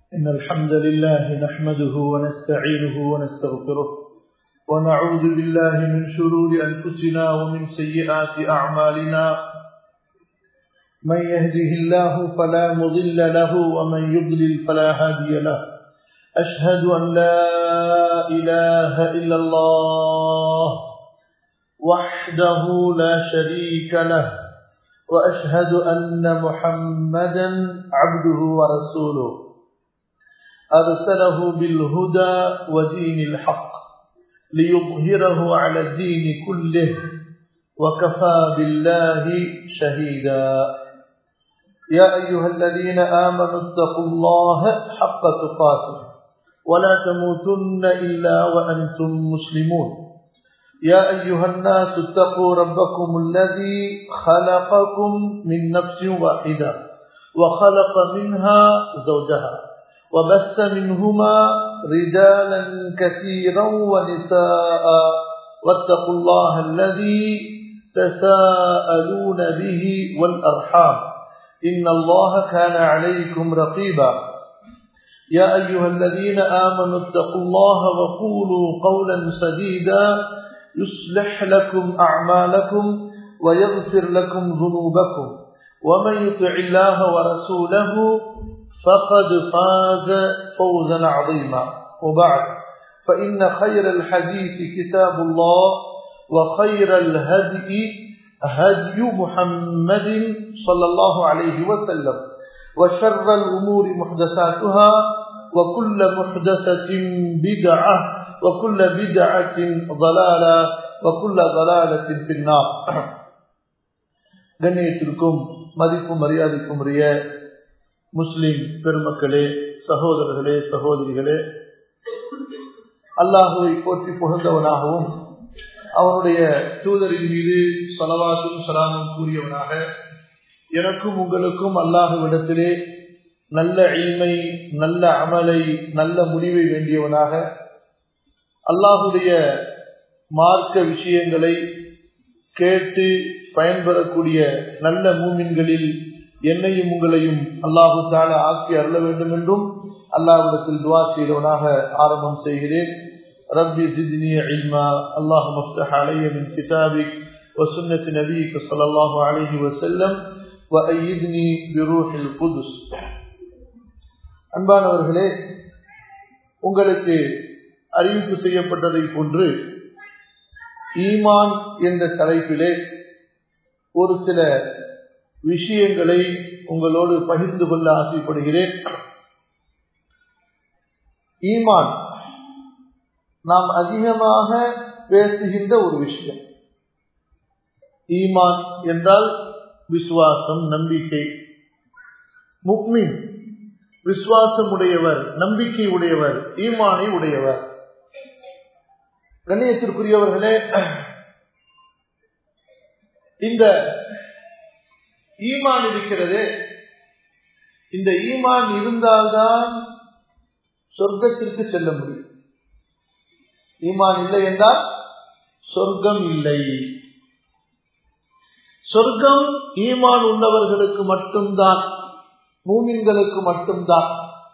إن الحمد لله نحمده ونستعينه ونستغفره ونعوذ بالله من شرور أنفسنا ومن سيئات أعمالنا من يهده الله فلا مضل له ومن يضلل فلا هادي له أشهد أن لا إله إلا الله وحده لا شريك له وأشهد أن محمدا عبده ورسوله أرسله بالهدى ودين الحق ليظهره على الدين كله وكفى بالله شهيدا يا أيها الذين آمنوا اتقوا الله حق تقاته ولا تموتن إلا وأنتم مسلمون يا أيها الناس اتقوا ربكم الذي خلقكم من نفس واحدة وخلق منها زوجها وبث منهما رجالا كثيرا ونساء واتقوا الله الذي تساءلون به والأرحام إن الله كان عليكم رقيبا يا أيها الذين آمنوا اتقوا الله وقولوا قولا سديدا يصلح لكم أعمالكم ويغفر لكم ذنوبكم ومن يطع الله ورسوله فقد فاز فوزا عظيما وبعد فإن خير الحديث كتاب الله وخير الهدي هدي محمد صلى الله عليه وسلم وشر الأمور محدثاتها وكل محدثة بدعة وكل بدعة ضلالة وكل ضلالة في النار கண்ணியத்திற்கும் மதிப்பு மரியாதைக்கும் உரிய முஸ்லிம் பெருமக்களே சகோதரர்களே சகோதரிகளே அல்லாஹுவை போற்றி புகழ்ந்தவனாகவும் அவனுடைய தூதரின் மீது சலவாசும் சலாமும் கூறியவனாக எனக்கும் உங்களுக்கும் அல்லாஹுவிடத்திலே நல்ல இல்மை நல்ல அமலை நல்ல முடிவை வேண்டியவனாக அல்லாஹுடைய மார்க்க விஷயங்களை கேட்டு பயன்பெறக்கூடிய நல்ல மூமின்களில் என்னையும் உங்களையும் அல்லாஹு தால ஆக்கி அருள வேண்டும் என்றும் அல்லாஹிடத்தில் துவா செய்தவனாக ஆரம்பம் செய்கிறேன் ربي زدني علما اللهم افتح علي من كتابك وسنة نبيك صلى الله عليه وسلم وأيدني بروح القدس அன்பானவர்களே உங்களுக்கு அறிவிப்பு செய்யப்பட்டதை போன்று ஈமான் என்ற தலைப்பிலே ஒரு சில விஷயங்களை உங்களோடு பகிர்ந்து கொள்ள ஆசைப்படுகிறேன் ஈமான் நாம் அதிகமாக பேசுகின்ற ஒரு விஷயம் ஈமான் என்றால் விசுவாசம் நம்பிக்கை முக்மின் விசுவாசம் உடையவர் நம்பிக்கை உடையவர் ஈமானை உடையவர் கண்ணியத்திற்குரியவர்களே இந்த ஈமான் இருக்கிறது இந்த ஈமான் இருந்தால்தான் சொர்க்கத்திற்கு செல்ல முடியும் ஈமான் இல்லை என்றால் சொர்க்கம் இல்லை சொர்க்கம் ஈமான் உள்ளவர்களுக்கு மட்டும்தான் மூமின்களுக்கு மட்டும்தான்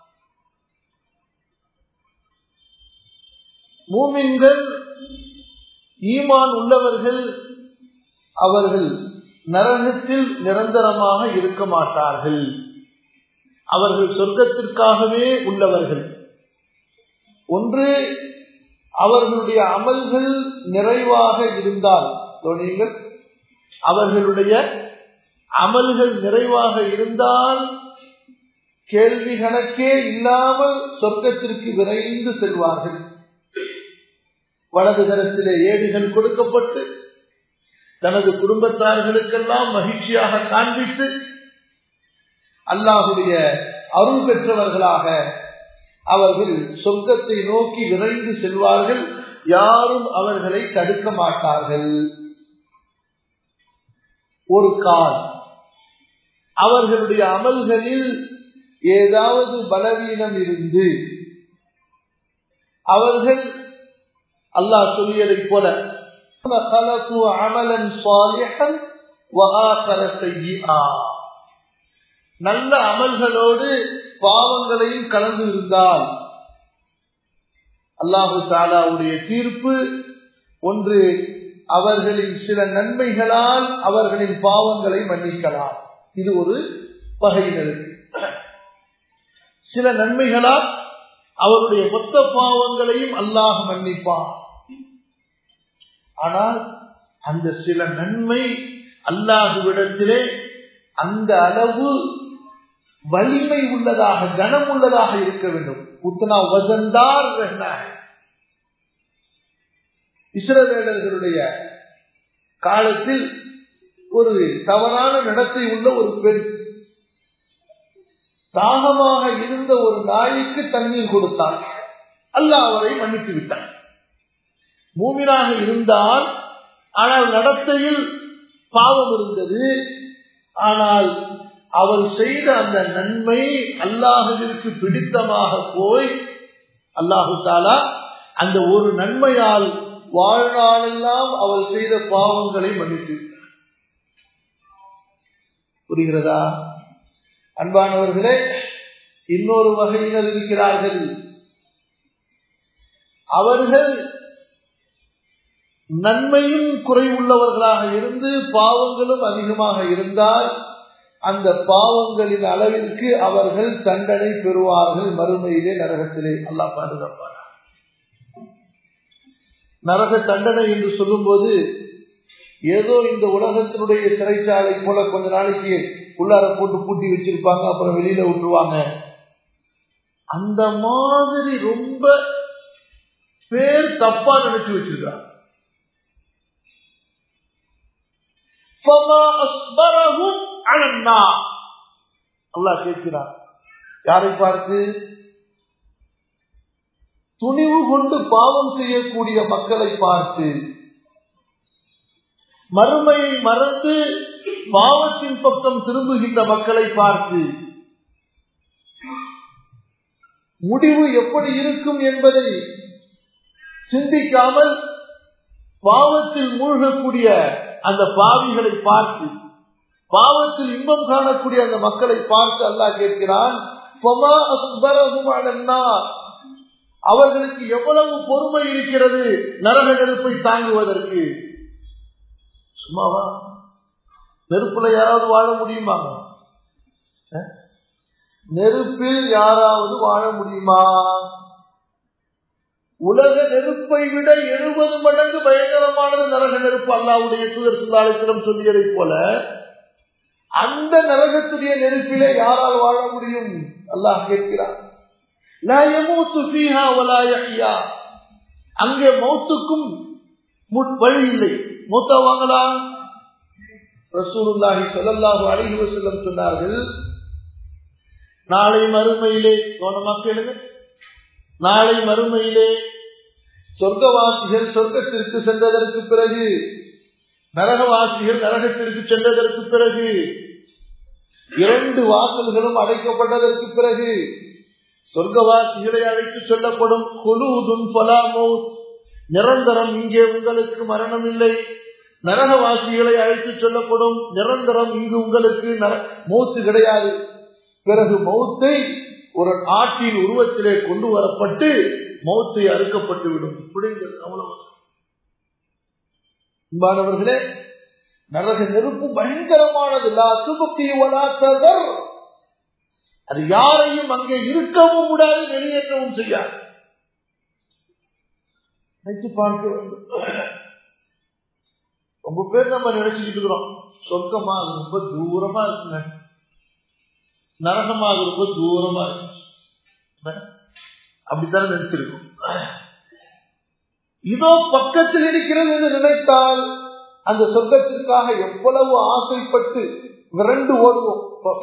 மூமின்கள் ஈமான் உள்ளவர்கள் அவர்கள் நரகத்தில் நிரந்தரமாக இருக்க மாட்டார்கள் அவர்கள் சொர்க்கத்திற்காகவே உள்ளவர்கள் ஒன்று அவர்களுடைய அமல்கள் நிறைவாக இருந்தால் நீங்கள் அவர்களுடைய அமல்கள் நிறைவாக இருந்தால் கேள்வி கணக்கே இல்லாமல் சொர்க்கத்திற்கு விரைந்து செல்வார்கள் வலது தரத்திலே ஏடுகள் கொடுக்கப்பட்டு தனது குடும்பத்தார்களுக்கெல்லாம் மகிழ்ச்சியாக காண்பித்து அல்லாஹுடைய அருள் பெற்றவர்களாக அவர்கள் சொர்க்கத்தை நோக்கி விரைந்து செல்வார்கள் யாரும் அவர்களை தடுக்க மாட்டார்கள் ஒரு கால் அவர்களுடைய அமல்களில் ஏதாவது பலவீனம் இருந்து அவர்கள் அல்லாஹ் சொல்லியதை போல அமலன் நல்ல அமல்களோடு பாவங்களையும் கலந்து இருந்தால் அல்லாஹு தாலாவுடைய தீர்ப்பு ஒன்று அவர்களின் சில நன்மைகளால் அவர்களின் பாவங்களை மன்னிக்கலாம் இது ஒரு பகையினருக்கு சில நன்மைகளால் அவருடைய மொத்த பாவங்களையும் அல்லாஹ் மன்னிப்பான் ஆனால் அந்த சில நன்மை அல்லாஹுவிடத்திலே அந்த அளவு வலிமை உள்ளதாக கனம் உள்ளதாக இருக்க வேண்டும் உத்தனா வசந்தார் இஸ்ரவேலர்களுடைய காலத்தில் ஒரு தவறான நடத்தை உள்ள ஒரு பெண் தாகமாக இருந்த ஒரு நாய்க்கு தண்ணீர் கொடுத்தார் அல்லாஹ் அவரை மன்னித்து விட்டார் மூமினாக இருந்தால் ஆனால் நடத்தையில் பாவம் இருந்தது ஆனால் அவள் செய்த அந்த நன்மை அல்லாஹுவிற்கு பிடித்தமாக போய் அல்லாஹு தாலா அந்த ஒரு நன்மையால் வாழ்நாளெல்லாம் அவள் செய்த பாவங்களை மன்னித்து புரிகிறதா அன்பானவர்களே இன்னொரு வகையினர் இருக்கிறார்கள் அவர்கள் நன்மையும் குறைவுள்ளவர்களாக இருந்து பாவங்களும் அதிகமாக இருந்தால் அந்த பாவங்களின் அளவிற்கு அவர்கள் தண்டனை பெறுவார்கள் மறுமையிலே நரகத்திலே அல்லா பாதுகாப்பார் நரக தண்டனை என்று சொல்லும்போது ஏதோ இந்த உலகத்தினுடைய சிறைச்சாலை போல கொஞ்ச நாளைக்கு உள்ளார போட்டு பூட்டி வச்சிருப்பாங்க அப்புறம் வெளியில விட்டுருவாங்க அந்த மாதிரி ரொம்ப பேர் தப்பா நினைச்சு வச்சிருக்காங்க அல்லாஹ் கேட்கிறார் யாரை பார்த்து துணிவு கொண்டு பாவம் செய்யக்கூடிய மக்களை பார்த்து மறுமையை மறந்து பாவத்தின் பக்கம் திரும்புகின்ற மக்களை பார்த்து முடிவு எப்படி இருக்கும் என்பதை சிந்திக்காமல் பாவத்தில் மூழ்கக்கூடிய அந்த பாவிகளை பார்த்து பாவத்தில் இன்பம் காணக்கூடிய அந்த மக்களை பார்த்து அல்லாஹ் கேட்கிறான் அவர்களுக்கு எவ்வளவு பொறுமை இருக்கிறது நரக நெருப்பை தாங்குவதற்கு சும்மாவா நெருப்புல யாராவது வாழ முடியுமா நெருப்பில் யாராவது வாழ முடியுமா உலக நெருப்பை விட எழுபது மடங்கு பயங்கரமானது நரக நெருப்பு அல்லாவுடைய தூதர் சுல்லாலத்திடம் சொல்லியதை போல அந்த நரகத்துடைய நெருப்பிலே யாரால் வாழ முடியும் அல்லாஹ் கேட்கிறார் அங்கே மௌத்துக்கும் வழி இல்லை மூத்தா வாங்கலாம் ரசூலுல்லாஹி சொல்லல்லாஹு அழகி வசல்லம் சொன்னார்கள் நாளை மறுமையிலே கவனமா கேளுங்க நாளை மறுமையிலே சொர்க்கவாசிகள் சொர்க்கத்திற்கு சென்றதற்கு பிறகு நரகவாசிகள் நரகத்திற்கு சென்றதற்கு பிறகு இரண்டு வாசல்களும் அடைக்கப்பட்டதற்கு பிறகு சொர்க்கவாசிகளை அழைத்து சொல்லப்படும் குலூதுன் பலாமோ நிரந்தரம் இங்கே உங்களுக்கு மரணம் இல்லை நரகவாசிகளை அழைத்து சொல்லப்படும் நிரந்தரம் இங்கு உங்களுக்கு மௌத்து கிடையாது பிறகு மௌத்தை ஒரு ஆட்டின் உருவத்திலே கொண்டு வரப்பட்டு மௌத்தை அறுக்கப்பட்டு விடும் புரியுங்கள் அவ்வளவு அன்பானவர்களே நரக நெருப்பு பயங்கரமானது அது யாரையும் அங்கே இருக்கவும் கூடாது வெளியேற்றவும் செய்யாது நினைச்சு பார்க்க வேண்டும் ரொம்ப பேர் நம்ம நினைச்சுக்கிட்டு இருக்கிறோம் சொர்க்கமா அது ரொம்ப தூரமா இருக்குங்க நரகமா அது ரொம்ப தூரமா இருக்கு அப்படித்தானே நினைச்சிருக்கோம் இதோ பக்கத்தில் இருக்கிறது என்று நினைத்தால் அந்த சொர்க்கத்திற்காக எவ்வளவு ஆசைப்பட்டு விரண்டு ஓடுவோம்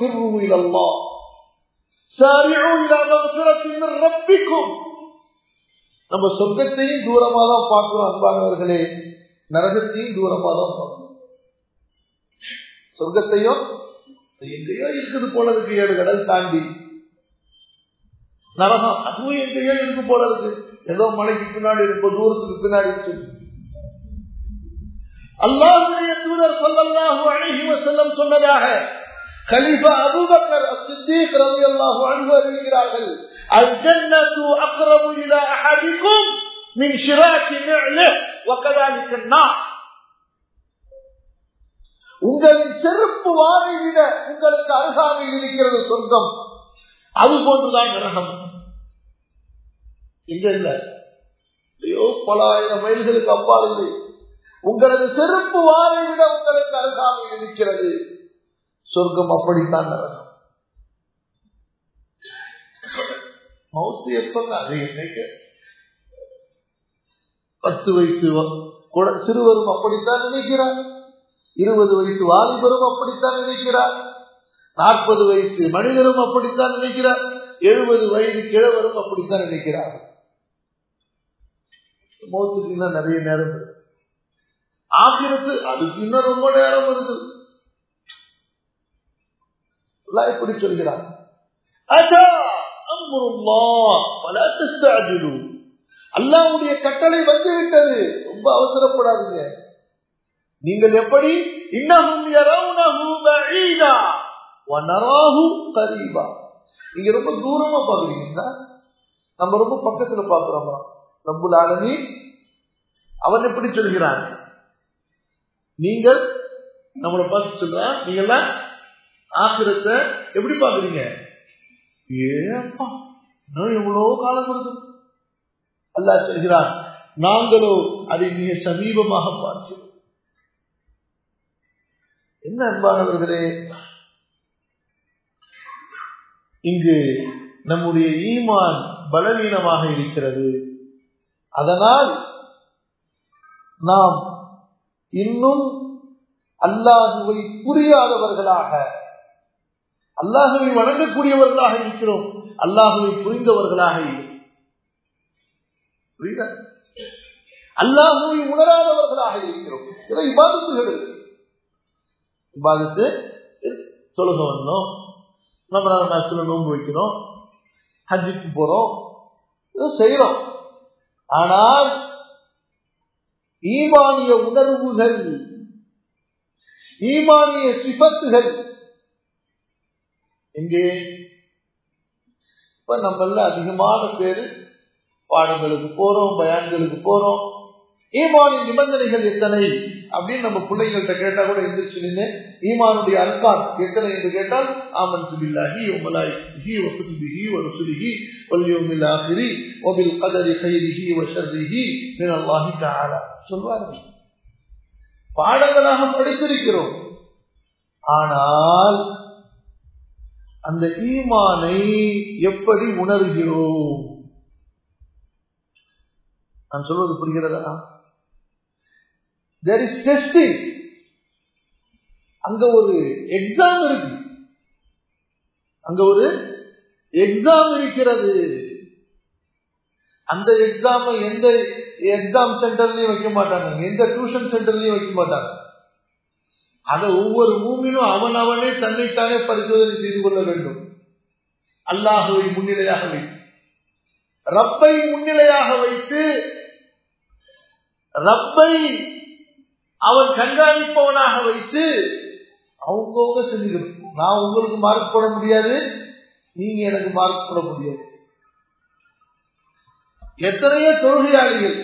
ரப்பிக்கும் நம்ம சொர்க்கத்தையும் தூரமா தான் பார்க்கிறோம் அன்பானவர்களே நரகத்தையும் தூரமா தான் பார்க்கிறோம் சொர்க்கத்தையும் எங்கேயோ இருக்குது போல இருக்கு ஏழு கடல் தாண்டி நரகம் அதுவும் எங்கேயோ இருக்கு போல இருக்கு ஏதோ மலைக்கு பின்னாடி ரொம்ப தூரத்துக்கு பின்னாடி இருக்கு அல்லாஹுடைய தூதர் சொல்லல்லாஹு அழகி செல்லம் சொன்னதாக கலிஃபா அபூபக்கர் சித்திக் ரலியல்லாஹு அன்ஹு அறிவிக்கிறார்கள் அல் ஜன்னத்து அக்ரபு இலா அஹதிக்கும் மின் ஷிராக்கி நிஅலிஹ் وكذلك النار உங்களின் செருப்பு வாரை விட உங்களுக்கு அருகாமையில் இருக்கிறது சொர்க்கம் அது போன்றுதான் நரகம் இங்க இல்ல ஐயோ பல ஆயிரம் மைல்களுக்கு அப்பால் இல்லை உங்களது செருப்பு வாரை விட உங்களுக்கு அருகாமையில் இருக்கிறது சொர்க்கம் அப்படித்தான் நரகம் மௌத்து எப்பங்க அது என்னைக்கு பத்து வயசு குழ- சிறுவரும் அப்படித்தான் நினைக்கிறார் இருபது வயசு வாலிபரும் அப்படித்தான் நினைக்கிறார் நாற்பது வயசு மனிதரும் அப்படித்தான் நினைக்கிறார் எழுபது வயது கிழவரும் அப்படித்தான் நினைக்கிறார் மௌத்துக்கு இன்னும் நிறைய நேரம் இருக்கு. ஆகிரத்து அதுக்கு இன்னும் ரொம்ப நேரம் இருக்கு அல்லாஹ் எப்படி சொல்கிறார் அதா அம்ருல்லாஹ் ஃபலா தஸ்தஅஜிலு அல்லாஹ்வுடைய கட்டளை வந்துவிட்டது ரொம்ப அவசரப்படாதீங்க நீங்கள் எப்படி இன்னஹும் யரவுனஹு பஈதா வ நராஹு கரீபா நீங்க ரொம்ப தூரமா பாக்குறீங்கன்னா நம்ம ரொம்ப பக்கத்துல பாக்குறோமா ரப்புல் ஆலமீன் அவன் எப்படி சொல்கிறான் நீங்கள் நம்மளை பார்த்து சொல்றான் நீங்க எல்லாம் ஆசிரத்தை எப்படி பாக்குறீங்க ஏப்பா இன்னும் எவ்வளவு காலம் இருக்கு அல்லாஹ் சொல்கிறான் நாங்களோ அதை மிக சமீபமாக பார்க்கிறோம் என்ன அன்பானவர்களே இங்கு நம்முடைய ஈமான் பலவீனமாக இருக்கிறது அதனால் நாம் இன்னும் அல்லாஹுவை புரியாதவர்களாக அல்லாஹுவை வணங்கக்கூடியவர்களாக இருக்கிறோம் அல்லாஹுவை புரிந்தவர்களாக இல்லை புரியுதா அல்லாஹுவை உணராதவர்களாக இருக்கிறோம் இதை இபாதத்துகள் இபாதத்து தொழுக வரணும் நம்ம மாசத்துல நோன்பு வைக்கிறோம் ஹஜ்ஜுக்கு போறோம் இது செய்யறோம் ஆனால் ஈமானிய உணர்வுகள் ஈமானிய சிபத்துகள் எங்கே இப்ப நம்மள அதிகமான பேரு பாடங்களுக்கு போறோம் பயான்களுக்கு போறோம் ஈமானின் நிபந்தனைகள் எத்தனை அப்படின்னு நம்ம பிள்ளைங்கள்ட்ட கேட்டா கூட எந்திரிச்சு நின்று ஈமானுடைய அர்க்கான் எத்தனை என்று கேட்டால் ஆமன் பில்லாஹி ஒமலாஹி வகுதுபிஹி வருசுலிஹி வல்யோமில் ஆஹிரி ஒபில் கதரி கைரிஹி வஷர்ரிஹி மின் அல்லாஹி தஆலா சொல்வார்கள் பாடங்களாக படித்திருக்கிறோம் ஆனால் அந்த ஈமானை எப்படி உணர்கிறோம் நான் சொல்வது புரிகிறதா தேர் இஸ் டெஸ்டிங் அங்க ஒரு எக்ஸாம் இருக்கு அங்க ஒரு எக்ஸாம் இருக்கிறது அந்த எக்ஸாம் எந்த எக்ஸாம் சென்டர்லயும் வைக்க மாட்டாங்க எந்த டியூஷன் சென்டர்லயும் வைக்க மாட்டாங்க அதை ஒவ்வொரு மூமிலும் அவன் அவனே தன்னைத்தானே பரிசோதனை செய்து கொள்ள வேண்டும் அல்லாஹுவை முன்னிலையாக வைத்து ரப்பை முன்னிலையாக வைத்து ரப்பை அவன் கண்காணிப்பவனாக வைத்து அவங்கவுங்க செஞ்சுக்கணும் நான் உங்களுக்கு மார்க் போட முடியாது நீங்க எனக்கு மார்க் போட முடியாது எத்தனையோ தொழுகையாளிகள்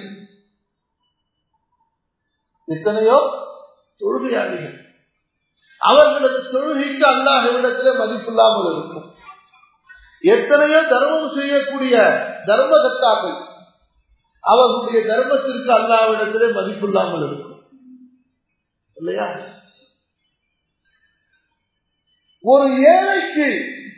எத்தனையோ தொழுகையாளிகள் அவர்களது தொழுகைக்கு அல்லாஹ்விடத்திலே மதிப்பில்லாமல் இருக்கும் எத்தனையோ தர்மம் செய்யக்கூடிய தர்மகத்தாக்கள் அவர்களுடைய தர்மத்திற்கு அல்லாவிடத்திலே மதிப்பில்லாமல் இருக்கும் இல்லையா ஒரு ஏழைக்கு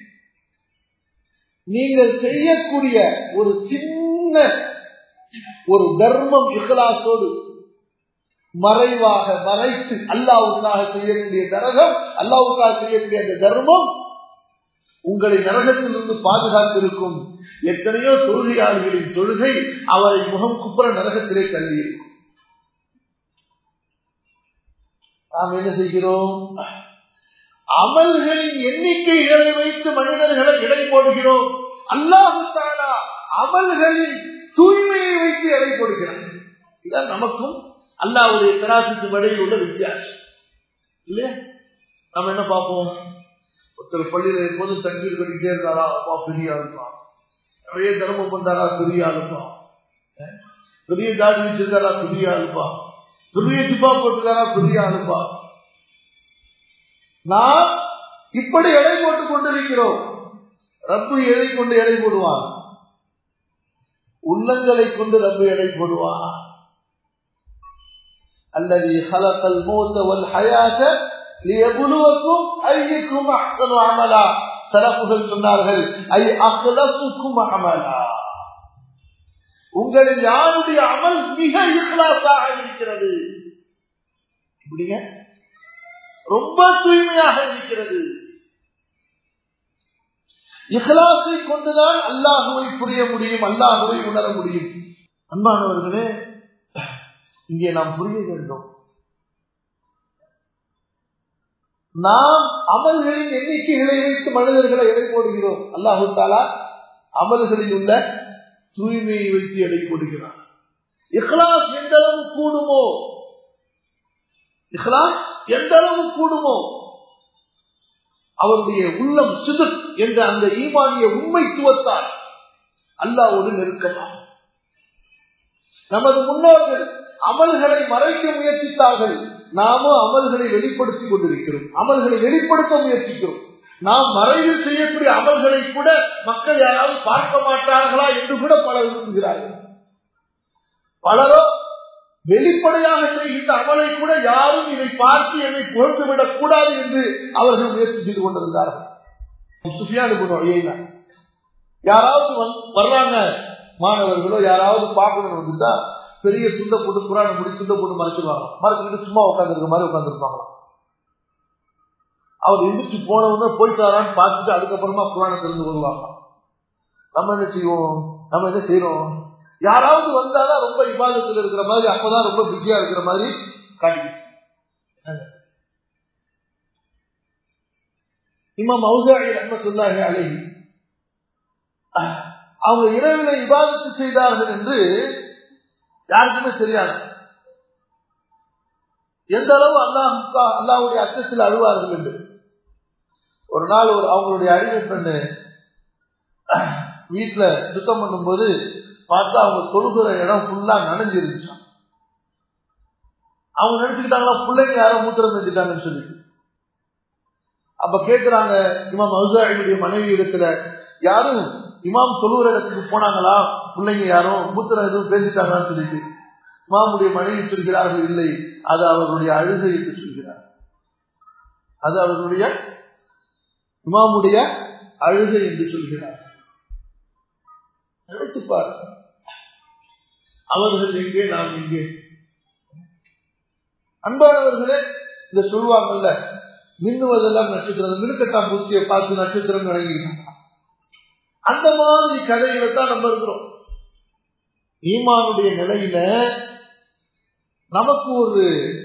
நீங்கள் செய்யக்கூடிய ஒரு சின்ன ஒரு தர்மம் இகலாசோடு மறைவாக மறைத்து அல்லாவுக்காக செய்யக்கூடிய தரகம் அல்லாவுக்காக செய்யக்கூடிய அந்த தர்மம் உங்களை நரகத்திலிருந்து பாதுகாத்திருக்கும் எத்தனையோ தொழுகையாளிகளின் தொழுகை அவரை முகம் குப்புற நரகத்திலே தள்ளியிருக்கும் நாம் என்ன செய்கிறோம் அமல்களின் எண்ணிக்கைகளை வைத்து மனிதர்களை இடை போடுகிறோம் அல்லாஹு தாலா அமல்களின் தூய்மையை வைத்து எடை போடுகிறான் இதான் நமக்கும் அல்லாவுடைய பிராசிக்கு இடையில் உள்ள வித்தியாசம் இல்லையா நம்ம என்ன பார்ப்போம் ஒருத்தர் பள்ளியில எப்போதும் தண்ணீர் கட்டிக்கிட்டே இருந்தாரா அப்பா பெரிய ஆளுப்பா நிறைய தர்மம் பண்ணாரா பெரிய ஆளுப்பா பெரிய தாடி வச்சிருக்காரா பெரிய ஆளுப்பா பெரிய டிப்பா போட்டுக்காரா பெரிய ஆளுப்பா நான் இப்படி எடை போட்டுக் கொண்டிருக்கிறோம் ரப்பு எடை கொண்டு எடை போடுவான் உள்ளங்களை கொண்டு ரப்பு எடை போடுவான் அல்லது ஹலக்கல் மோத்த வல் ஹயாத லியபுலுவக்கும் ஐயுக்கும் அஹ்சனு அமலா சலப்புகள் சொன்னார்கள் ஐ அஹ்லசுக்கும் அமலா உங்களில் யாருடைய அமல் மிக இஹ்லாஸாக இருக்கிறது இப்படிங்க ரொம்ப தூய்மையாக இருக்கிறது இஹ்லாஸை கொண்டுதான் அல்லாஹுவை புரிய முடியும் அல்லாஹுவை உணர முடியும் அன்பானவர்களே இங்கே நாம் புரிய வேண்டும் நாம் அமல்களின் எண்ணிக்கைகளை வைத்து மனிதர்களை எடை போடுகிறோம் அல்லாஹு தாலா அமல்களில் உள்ள தூய்மையை வைத்து எடை போடுகிறார் இஹ்லாஸ் எந்த அளவு கூடுமோ இஹ்லாஸ் எந்த அளவு கூடுமோ அவருடைய உள்ளம் சிது என்ற அந்த ஈமானிய உண்மைத்துவத்தால் அல்லாவோடு நெருக்கமாக நமது முன்னோர்கள் அமல்களை மறைக்க முயற்சித்தார்கள் நாமும் அமல்களை வெளிப்படுத்திக் கொண்டிருக்கிறோம் அமல்களை வெளிப்படுத்த முயற்சிக்கிறோம் நாம் மறைவில் செய்யக்கூடிய அமல்களை கூட மக்கள் யாராவது பார்க்க மாட்டார்களா என்று கூட பலர் விரும்புகிறார்கள் பலரோ வெளிப்படையாக செய்கின்ற அமலை கூட யாரும் இதை பார்த்து என்னை புகழ்ந்துவிடக் கூடாது என்று அவர்கள் முயற்சி செய்து கொண்டிருந்தார்கள் சுஃபியானு யாராவது வர்றாங்க மாணவர்களோ யாராவது பார்க்கணும் வந்துட்டா பெரிய துண்ட போட்டு புராணம் முடி துண்ட போட்டு மறைச்சிருவாங்க மறைச்சிட்டு சும்மா உட்காந்துருக்க மாதிரி உட்காந்துருப்பாங்களா அவர் எந்திரிச்சு போனவங்க போயிட்டாரான்னு பார்த்துட்டு அதுக்கப்புறமா புராணம் தெரிந்து வருவாங்க நம்ம என்ன செய்வோம் நம்ம என்ன செய்யறோம் யாராவது வந்தாதான் ரொம்ப விவாதத்தில் இருக்கிற மாதிரி அப்பதான் ரொம்ப பிஸியா இருக்கிற மாதிரி காட்டி இமாம் மௌசாரி ரஹமத்துல்லாஹி அலைஹி அவங்க இரவில விவாதத்து செய்தார்கள் என்று யாருக்குமே தெரியாது எந்த அளவு அல்லாஹ் அல்லாவுடைய அச்சத்தில் அழுவார்கள் என்று ஒரு நாள் ஒரு அவங்களுடைய அறிவு பெண்ணு வீட்டுல சுத்தம் பண்ணும்போது பார்த்தா அவங்க தொழுகிற இடம் ஃபுல்லா நனைஞ்சிருந்துச்சான் அவங்க நினைச்சுக்கிட்டாங்களா பிள்ளைங்க யாரும் மூத்திரம் செஞ்சுட்டாங்கன்னு சொல்லி அப்ப கேக்குறாங்க இமாம் மவுசாரியுடைய மனைவி இடத்துல யாரும் இமாம் தொழுகிற இடத்துக்கு போனாங்களா பிள்ளைங்க யாரும் மூத்திரம் எதுவும் பேசிட்டாங்களான்னு சொல்லிட்டு இமாமுடைய மனைவி சொல்கிறார்கள் இல்லை அது அவர்களுடைய அழுகை என்று சொல்கிறார் அது அவர்களுடைய இமாமுடைய அழுகை என்று சொல்கிறார் நினைத்து பாருங்க அவர்கள் எங்கே நாம் எங்கே அன்பானவர்களே இந்த சொல்லுவாங்கல்ல மின்னுவதெல்லாம் நட்சத்திரம் மினுக்கட்டா பூச்சியை பார்த்து நட்சத்திரம் வழங்கியிருக்காங்க அந்த மாதிரி கதைகளை தான் நம்ம இருக்கிறோம் ஈமானுடைய நிலையில நமக்கு ஒரு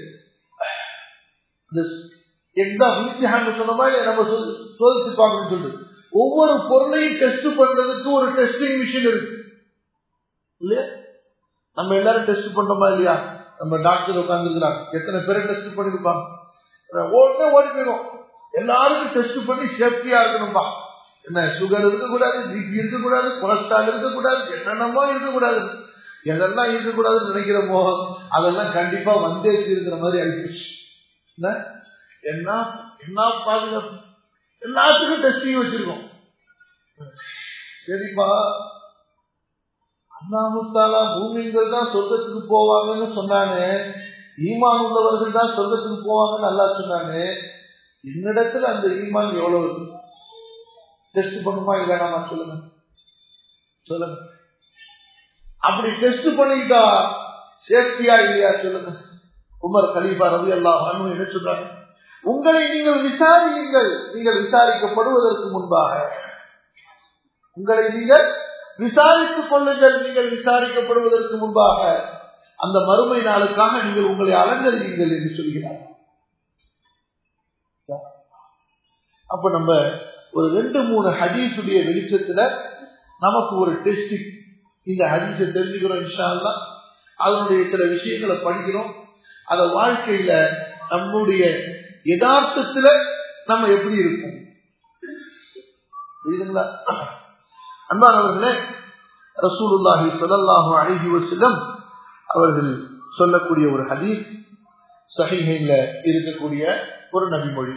எக்ஸாம் சொன்ன மாதிரி நம்ம சோதிச்சு பார்க்கணும்னு சொல்லிட்டு ஒவ்வொரு பொருளையும் டெஸ்ட் பண்றதுக்கு ஒரு டெஸ்டிங் மிஷின் இருக்கு இல்லையா நம்ம எல்லாரும் டெஸ்ட் பண்றோமா இல்லையா நம்ம டாக்டர் உட்காந்துருக்கிறாங்க எத்தனை பேரை டெஸ்ட் பண்ணிருப்பாங்க ஓடனே ஓடி போயிடும் எல்லாருக்கும் டெஸ்ட் பண்ணி சேஃப்டியா இருக்கணும்பா என்ன சுகர் இருக்கக்கூடாது பிபி இருக்கக்கூடாது கொலஸ்ட்ரால் இருக்கக்கூடாது என்னென்னமோ இருக்கக்கூடாது எதெல்லாம் இருக்கக்கூடாதுன்னு நினைக்கிறோமோ அதெல்லாம் கண்டிப்பா வந்தே இருக்கிற மாதிரி ஆயிடுச்சு என்ன என்ன பாதுகாப்பு எல்லாத்துக்கும் டெஸ்டிங் வச்சிருக்கோம் சரிப்பா அண்ணாமுத்தாலா பூமிகள் தான் சொர்க்கத்துக்கு போவாங்கன்னு சொன்னானே ஈமான் உள்ளவர்கள் தான் சொர்க்கத்துக்கு போவாங்கன்னு நல்லா சொன்னானே என்னிடத்துல அந்த ஈமான் எவ்வளவு டெஸ்ட் பண்ணுமா இல்லைனாமா சொல்லுங்க சொல்லுங்க அப்படி டெஸ்ட் பண்ணிட்டா சேஃப்டியா இல்லையா சொல்லுங்க உமர் கலீஃபா ரவி எல்லாம் என்ன சொல்றாங்க உங்களை நீங்கள் விசாரியுங்கள் நீங்கள் விசாரிக்கப்படுவதற்கு முன்பாக உங்களை நீங்கள் விசாரித்துக் கொள்ளுங்கள் நீங்கள் விசாரிக்கப்படுவதற்கு முன்பாக அந்த மறுமை நாளுக்காக நீங்கள் உங்களை அலங்கரியுங்கள் என்று சொல்கிறார் அப்ப நம்ம ஒரு ரெண்டு மூணு ஹதீஸுடைய வெளிச்சத்துல நமக்கு ஒரு டெஸ்டிங் இந்த ஹதீஸை தெரிஞ்சுக்கிறோம் இன்ஷால்லா அதனுடைய சில விஷயங்களை படிக்கிறோம் அத வாழ்க்கையில நம்முடைய யதார்த்தத்துல நம்ம எப்படி இருக்கும் புரியுதுங்களா அன்பானவர்களே ரசூலுல்லாஹி ஸல்லல்லாஹு அலைஹி வஸல்லம் அவர்கள் சொல்லக்கூடிய ஒரு ஹதீஸ் சஹீஹைல இருக்கக்கூடிய ஒரு நபிமொழி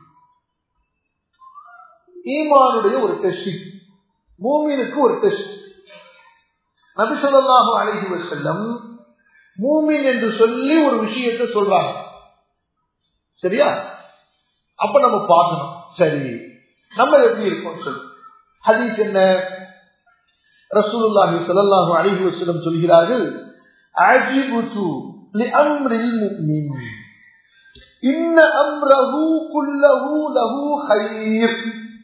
ஈமானுடைய ஒரு டெஸ்ட் மூமினுக்கு ஒரு டெஸ்ட் நபி ஸல்லல்லாஹு அலைஹி வஸல்லம் மூமின் என்று சொல்லி ஒரு விஷயத்தை சொல்றாங்க சரியா அப்ப நம்ம பார்க்கணும் சரி நம்ம எப்படி இருக்கோம் சொல்லு ஹதீஸ் என்ன ரசூலுல்லாஹி ஸல்லல்லாஹு அலைஹி வஸல்லம் சொல்கிறார்கள் அஜிபுது லிஅம்ரில் முஃமின் இன்ன அம்ரஹு குல்லஹு லஹு கைர்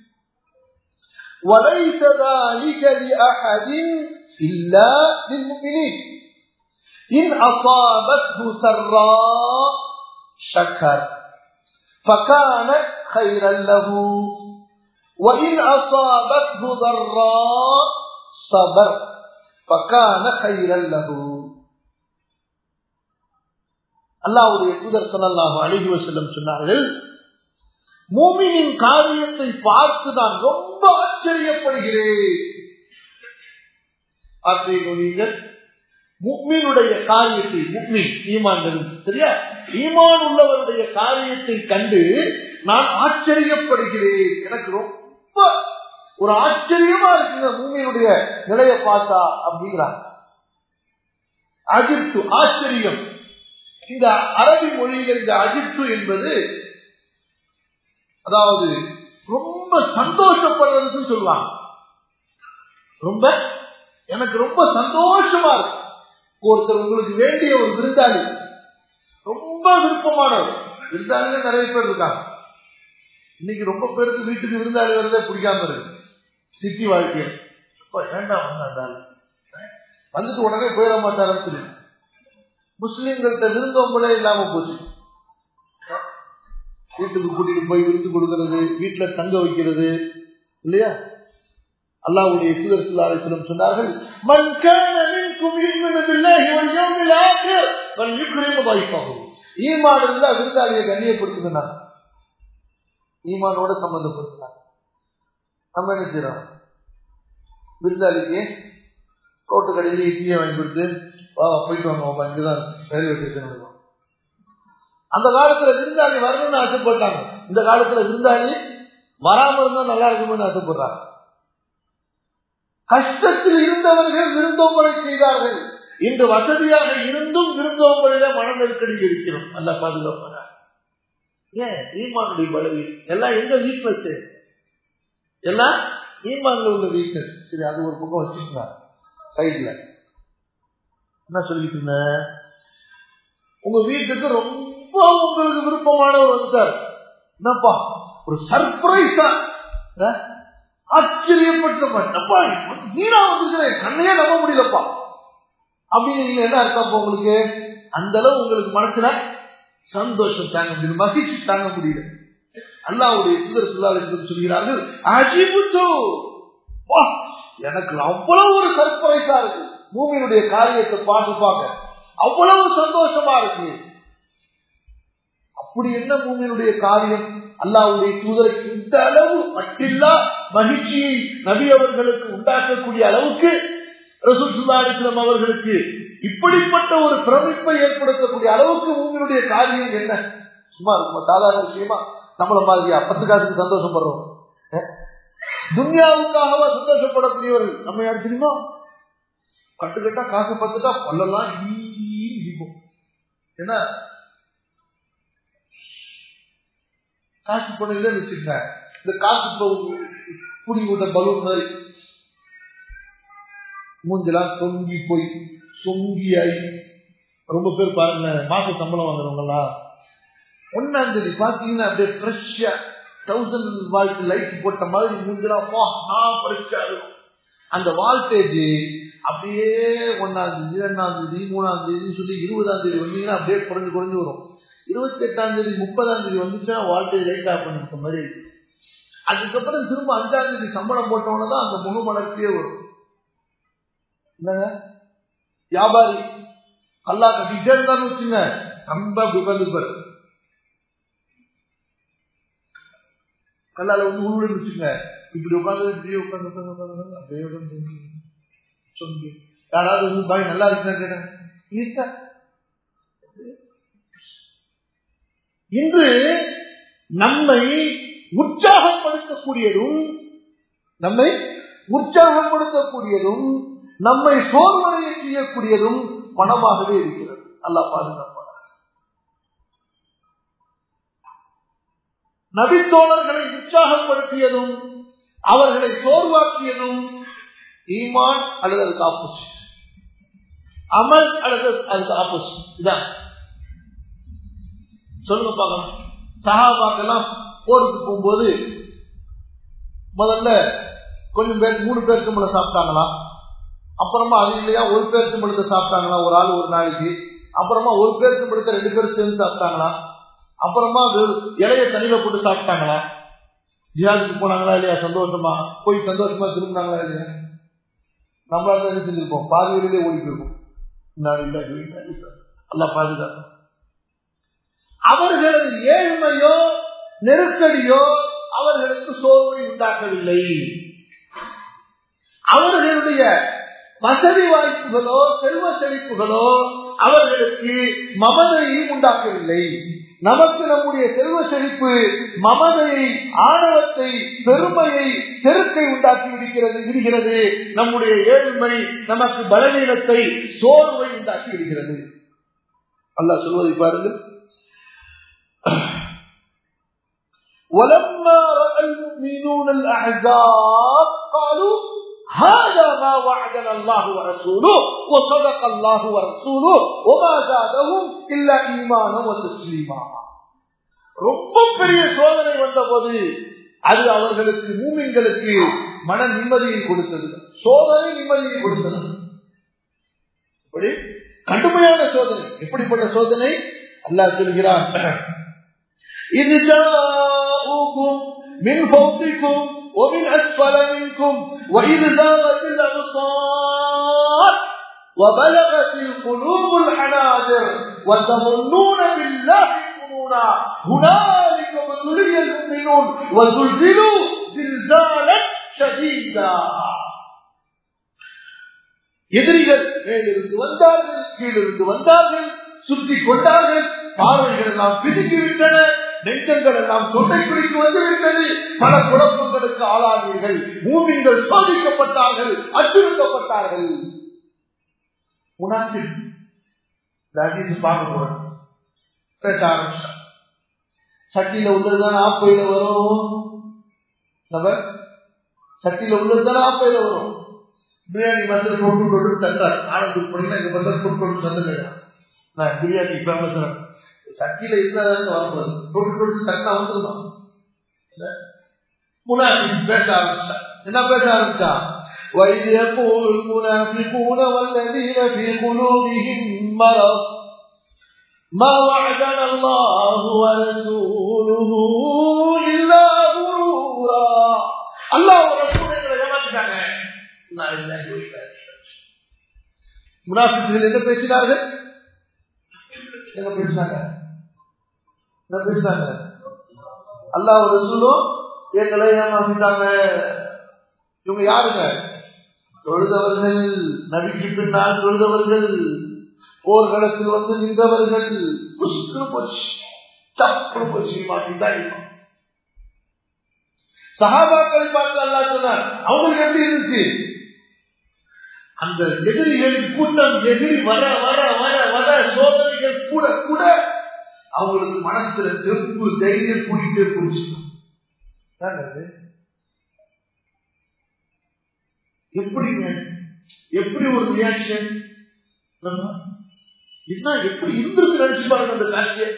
وليس ذلك لأحد إلا للمؤمنين إن أصابته سراء شكر فكان خيرا له وإن أصابته ضراء صبر فكان خيرا له அல்லாவுடைய தூதர் சொல்லல்லாஹு அழகி வசல்லம் சொன்னார்கள் மூமினின் காரியத்தை பார்த்து நான் ரொம்ப ஆச்சரியப்படுகிறேன் நீங்கள் முக்மீனுடைய காரியத்தை முக்மீன் ஈமான்கள் சரியா ஈமான் உள்ளவருடைய காரியத்தை கண்டு நான் ஆச்சரியப்படுகிறேன் எனக்கு ரொம்ப ஒரு ஆச்சரியமா இருக்குங்க மூமியினுடைய நிலையை பார்த்தா அப்படிங்கிறாங்க அஜிப்து ஆச்சரியம் இந்த அரபி மொழியில இந்த அஜிப்து என்பது அதாவது ரொம்ப சந்தோஷப்படுறதுன்னு சொல்லுவாங்க ரொம்ப எனக்கு ரொம்ப சந்தோஷமா இருக்கு ஒருத்தர் உங்களுக்கு வேண்டிய ஒரு விருந்தாளி ரொம்ப விருப்பமானவர் விருந்தாளிகள் நிறைய பேர் இருக்காங்க இன்னைக்கு ரொம்ப பேருக்கு வீட்டுக்கு விருந்தாளி வரதே பிடிக்காம இருக்கு சிட்டி வாழ்க்கையில் வேண்டாம் வந்தாண்டாள் வந்துட்டு உடனே போயிட மாட்டாருன்னு சொல்லி முஸ்லீம்கள்ட்ட விருந்தோம்பலே இல்லாம போச்சு வீட்டுக்கு கூட்டிட்டு போய் விருந்து கொடுக்கறது வீட்டுல தங்க வைக்கிறது இல்லையா அல்லாவுடைய தூதர் சுல்லாசலம் சொன்னார்கள் மன் கான மின்கும் யுமினு பில்லாஹி வல் யௌமில் ஆகிர் வல் யுக்ரிமு தைஃபஹு ஈமான் இருந்தா விருந்தாளியை கண்ணியப்படுத்துனாங்க ஈமானோட சம்பந்தப்படுத்தினாங்க நம்ம என்ன செய்யறோம் விருந்தாளிக்கு ரோட்டு கடையில் இட்லியை வாங்கி கொடுத்து வா போயிட்டு வாங்க இங்கதான் ரயில்வே ஸ்டேஷன் அந்த காலத்துல விருந்தாளி வரணும்னு ஆசைப்பட்டாங்க இந்த காலத்துல விருந்தாளி வராம இருந்தா நல்லா இருக்கும்னு ஆசைப்படுறாங்க கஷ்டத்தில் இருந்தவர்கள் விருந்தோம்பலை செய்தார்கள் இன்று வசதியாக இருந்தும் விருந்தோம்பலில மன நெருக்கடி இருக்கிறோம் நல்லா பாதுகாப்பாங்க ஏன் ஈமானுடைய பலவி எல்லாம் எங்க வீக்னஸ் எல்லாம் ஈமான்ல உள்ள வீக்னஸ் சரி அது ஒரு பக்கம் வச்சுக்கோங்க சைட்ல என்ன சொல்லிட்டு இருந்தேன் உங்க வீட்டுக்கு ரொம்ப உங்களுக்கு விருப்பமானவர் வந்துட்டார் என்னப்பா ஒரு சர்ப்ரைஸா ஆச்சரியப்பட்டப்பா நீரா வந்துருக்கிறேன் கண்ணையே நம்ப முடியலப்பா அப்படின்னு நீங்க என்ன அர்த்தம் உங்களுக்கு அந்த அளவு உங்களுக்கு மனசுல சந்தோஷம் தாங்க முடியல மகிழ்ச்சி தாங்க முடியல அல்லாவுடைய சுதர் சொல்லாளர்கள் சொல்கிறார்கள் அஜிபுத்து எனக்கு அவ்வளவு ஒரு சர்ப்ரைஸா இருக்கு பூமியினுடைய காரியத்தை பார்த்து பார்க்க அவ்வளவு சந்தோஷமா இருக்கு அப்படி என்ன பூமியினுடைய காரியம் அல்லாவுடைய தூதருக்கு இந்த அளவு மட்டில்லா மகிழ்ச்சியை நபி அவர்களுக்கு உண்டாக்கக்கூடிய அளவுக்கு ரசூசுல்லாஸ்லம் அவர்களுக்கு இப்படிப்பட்ட ஒரு பிரமிப்பை ஏற்படுத்தக்கூடிய அளவுக்கு உங்களுடைய காரியம் என்ன சும்மா இருக்குமா சாதாரண விஷயமா நம்மள மாதிரியா பத்து காசுக்கு சந்தோஷப்படுறோம் துன்யாவுக்காகவா சந்தோஷப்படக்கூடியவர்கள் நம்ம யார் தெரியுமா கட்டுக்கட்டா காசு பத்துட்டா பல்லெல்லாம் இருக்கும் என்ன காசு பணம் இல்லைன்னு வச்சுக்கங்க இந்த காசு குடி விட்ட பலூன் மாதிரி மூஞ்செல்லாம் தொங்கி போய் சொங்கி ஆகி ரொம்ப பேர் பாருங்க மாச சம்பளம் வாங்குறவங்களா ஒன்னாம் தேதி பாத்தீங்கன்னா அப்படியே ஃப்ரெஷ்ஷா தௌசண்ட் வால்ட் லைட் போட்ட மாதிரி மூஞ்செல்லாம் நான் ஃப்ரெஷ்ஷா இருக்கும் அந்த வால்டேஜ் அப்படியே ஒன்னாம் தேதி ரெண்டாம் தேதி மூணாம் தேதினு சொல்லி இருபதாம் தேதி வந்தீங்கன்னா அப்படியே குறைஞ்சு குறைஞ்சு வரும் இருபத்தி எட்டாம் தேதி முப்பதாம் தேதி வந்துச்சுன்னா வால்டேஜ் லைட் ஆஃப் பண்ணிருக்க மாதிரி அதுக்கப்புறம் திரும்ப அஞ்சாம் தேதி சம்பளம் போட்டவன தான் அந்த முழு மலர்ச்சியே வரும் என்னங்க வியாபாரி அல்லா கட்டிட்டே இருந்தான்னு வச்சுங்க ரொம்ப விபலிபர் கல்லால வந்து உள்ள வச்சுங்க இப்படி உட்காந்து இப்படியே உட்காந்து உட்காந்து உட்காந்து அப்படியே உட்காந்து சொல்லி யாராவது வந்து பாய் நல்லா இருக்குன்னு கேட்டேன் இருக்கா இன்று நம்மை உற்சாகப்படுத்தக்கூடியதும் நம்மை உற்சாகப்படுத்தக்கூடியதும் நம்மை சோர்வடைய செய்யக்கூடியதும் பணமாகவே இருக்கிறது அல்லா பாதுகாப்பாக நபித்தோழர்களை உற்சாகப்படுத்தியதும் அவர்களை சோர்வாக்கியதும் ஈமான் அல்லது அதுக்கு ஆப்போசிட் அமல் அல்லது அதுக்கு ஆப்போசிட் இதான் சொல்லுங்க பார்க்கலாம் சகாபாக்கெல்லாம் போருக்கு போகும்போது முதல்ல கொஞ்சம் பேர் மூணு பேர் கும்பலை சாப்பிட்டாங்களா அப்புறமா அது இல்லையா ஒரு பேர் கும்பலத்தை சாப்பிட்டாங்களா ஒரு ஆள் ஒரு நாளைக்கு அப்புறமா ஒரு பேர் கும்பலத்தை ரெண்டு பேரும் சேர்ந்து சாப்பிட்டாங்களா அப்புறமா இலைய தண்ணியில போட்டு சாப்பிட்டாங்களா ஜிஹாதுக்கு போனாங்களா இல்லையா சந்தோஷமா போய் சந்தோஷமா திரும்பினாங்களா இல்லையா நம்மளால தான் செஞ்சிருப்போம் பாதி வழியிலே ஓடி போயிருப்போம் நல்லா பாதுகாப்பு அவர்களது ஏழ்மையோ நெருக்கடியோ அவர்களுக்கு சோர்வை உண்டாக்கவில்லை அவர்களுடைய வசதி வாய்ப்புகளோ செல்வ செழிப்புகளோ அவர்களுக்கு மமதையும் உண்டாக்கவில்லை நமக்கு நம்முடைய செல்வ செழிப்பு மமதையை ஆணவத்தை பெருமையை செருக்கை உண்டாக்கி விடுகிறது விடுகிறது நம்முடைய ஏழ்மை நமக்கு பலவீனத்தை சோர்வை உண்டாக்கி விடுகிறது அல்லா சொல்வதை பாருங்கள் ولما راى المؤمنون الاحزاب قالوا هذا ما وعدنا الله ورسوله وصدق الله ورسوله وما زادهم الا ايمانا وتسليما ரொம்ப பெரிய சோதனை வந்த போது அது அவர்களுக்கு மூமின்களுக்கு மன நிம்மதியை கொடுத்தது சோதனை நிம்மதியை கொடுத்தது இப்படி கடுமையான சோதனை எப்படிப்பட்ட சோதனை அல்லாஹ் சொல்கிறான் இது جاءوكم من فوقكم ومن أسفل منكم وإذ زاغت الأبصار وبلغت القلوب الحناجر وتظنون بالله الظنونا هنالك ابتلي المؤمنون وزلزلوا زلزالا شديدا எதிரிகள் மேலிருந்து வந்தார்கள் கீழிருந்து வந்தார்கள் சுற்றி கொண்டார்கள் பார்வைகள் எல்லாம் பிதுக்கிவிட்டன நெஞ்சங்கள் எல்லாம் தொண்டை பிடித்து வந்துவிட்டது பல குழப்பங்களுக்கு ஆளானீர்கள் மூமின்கள் சோதிக்கப்பட்டார்கள் அச்சுறுத்தப்பட்டார்கள் உணர்ந்து பார்க்க போறேன் பேச ஆரம்பிச்சான் சட்டியில உள்ளதுதான் ஆப்பையில வரும் நபர் சட்டியில உள்ளதுதான் ஆப்பையில வரும் பிரியாணி மசல் போட்டு கொண்டு தந்தார் ஆனந்துக்கு போனீங்கன்னா இந்த மசல் போட்டு கொண்டு தந்துங்க நான் பிரியாணி ஃபேமஸ் சட்டியில இருந்தாதான் வரக்கூடாது போட்டு போட்டு தட்டா வந்துருமா முன்னாடி பேச ஆரம்பிச்சான் என்ன பேச ஆரம்பிச்சான் وإذ يقول المنافقون والذين في قلوبهم مرض ما وعدنا الله ورسوله إلا غرورا الله ورسوله ஏமாத்திட்டாங்க முனாஃபிக்குகள் என்ன பேசினார்கள் என்ன பேசினாங்க என்ன பேசினாங்க அல்லாஹ் ரசூலும் எங்களை ஏமாத்திட்டாங்க இவங்க யாருங்க தொழுதவர்கள் நபிக்கு பின்னால் தொழுதவர்கள் போர்க்களத்தில் வந்து நின்றவர்கள் சகாபாக்களை பார்த்து அல்லா சொன்னார் அவங்களுக்கு எப்படி இருந்துச்சு அந்த எதிரிகளின் கூட்டம் எதிரி வர வர வர வர சோதனைகள் கூட கூட அவங்களுக்கு மனசுல தெம்பு தைரியம் கூட்டிட்டே போச்சு எப்படிங்க எப்படி ஒரு ரியாக்ஷன் என்ன எப்படி இருந்திருக்கு நினைச்சு பாருங்க அந்த காட்சியை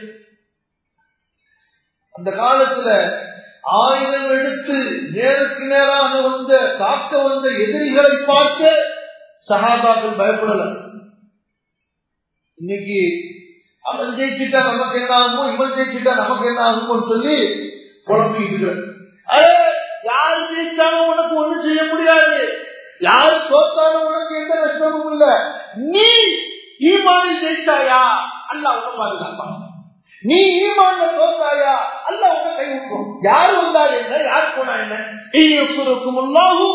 அந்த காலத்துல ஆயிரம் எடுத்து நேருக்கு நேராக வந்த தாக்க வந்த எதிரிகளை பார்க்க சகாபாக்கள் பயப்படல இன்னைக்கு அவன் ஜெயிச்சுட்டா நமக்கு என்ன ஆகுமோ இவன் ஜெயிச்சுட்டா நமக்கு என்ன ஆகுமோன்னு சொல்லி குழம்பிட்டு யாரு ஜெயிச்சாலும் உனக்கு ஒண்ணும் செய்ய முடியாது யாரு தோத்தாலும் உனக்கு எந்த நஷ்டமும் இல்ல நீ ஈமானில் ஜெயித்தாயா அல்ல உன பாதுகாப்பான் நீ ஈமான்ல தோத்தாயா அல்ல உன கை விட்டுரும் யார் வந்தா என்ன யார் போனா என்ன ஐயப்புருக்கும் உள்ளாகும்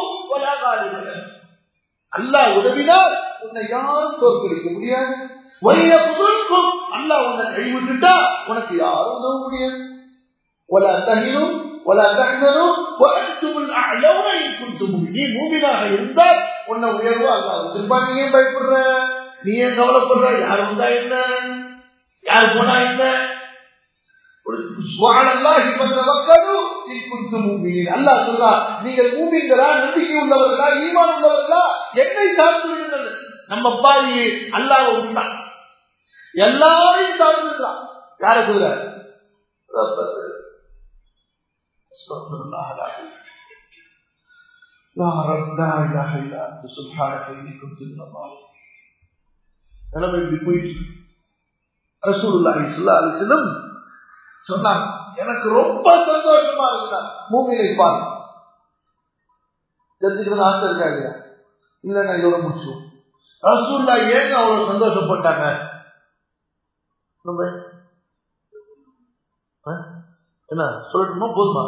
அல்லாஹ் உதவினால் உன்னை யாரும் தோற்கடிக்க முடியாது வையப்புருக்கும் அல்லாஹ் உன்னை கைவிட்டுட்டா உனக்கு யாரும் உதவ முடியாது ولا تهنوا ولا تحزنوا وانتم الاعلون ان كنتم مؤمنين மூமினாக இருந்தால் உன்னை உயர்வா அல்லாஹ் திரும்ப நீ ஏன் பயப்படுற நீ ஏன் கவலைப்படுற யார் வந்தா என்ன யார் போனா என்ன அல்லாஹ் சொல்றா நீங்கள் மூமிங்களா நம்பிக்கை உள்ளவர்களா ஈமான் உள்ளவர்களா என்னை சார்ந்து விடுங்கள் நம்ம பாதி அல்லாஹ் உண்டா எல்லாரையும் சார்ந்துருக்கலாம் யார சொல்ற استغفر الله العظيم لا رب لا اله الا انت سبحانك اني كنت من الظالمين நிலைமை இப்படி போயிட்டு ரசூலுல்லாஹி ஸல்லல்லாஹு அலைஹி வஸல்லம் சொன்னாங்க எனக்கு ரொம்ப சந்தோஷமா இருந்தார் மூமியை பாருங்க தெரிஞ்சுக்கிறது ஆசை இருக்கா இல்லையா இல்ல நான் இதோட முடிச்சுவோம் ரசூல்லா ஏங்க அவ்வளவு சந்தோஷப்பட்டாங்க நம்ம என்ன சொல்லட்டுமா போதுமா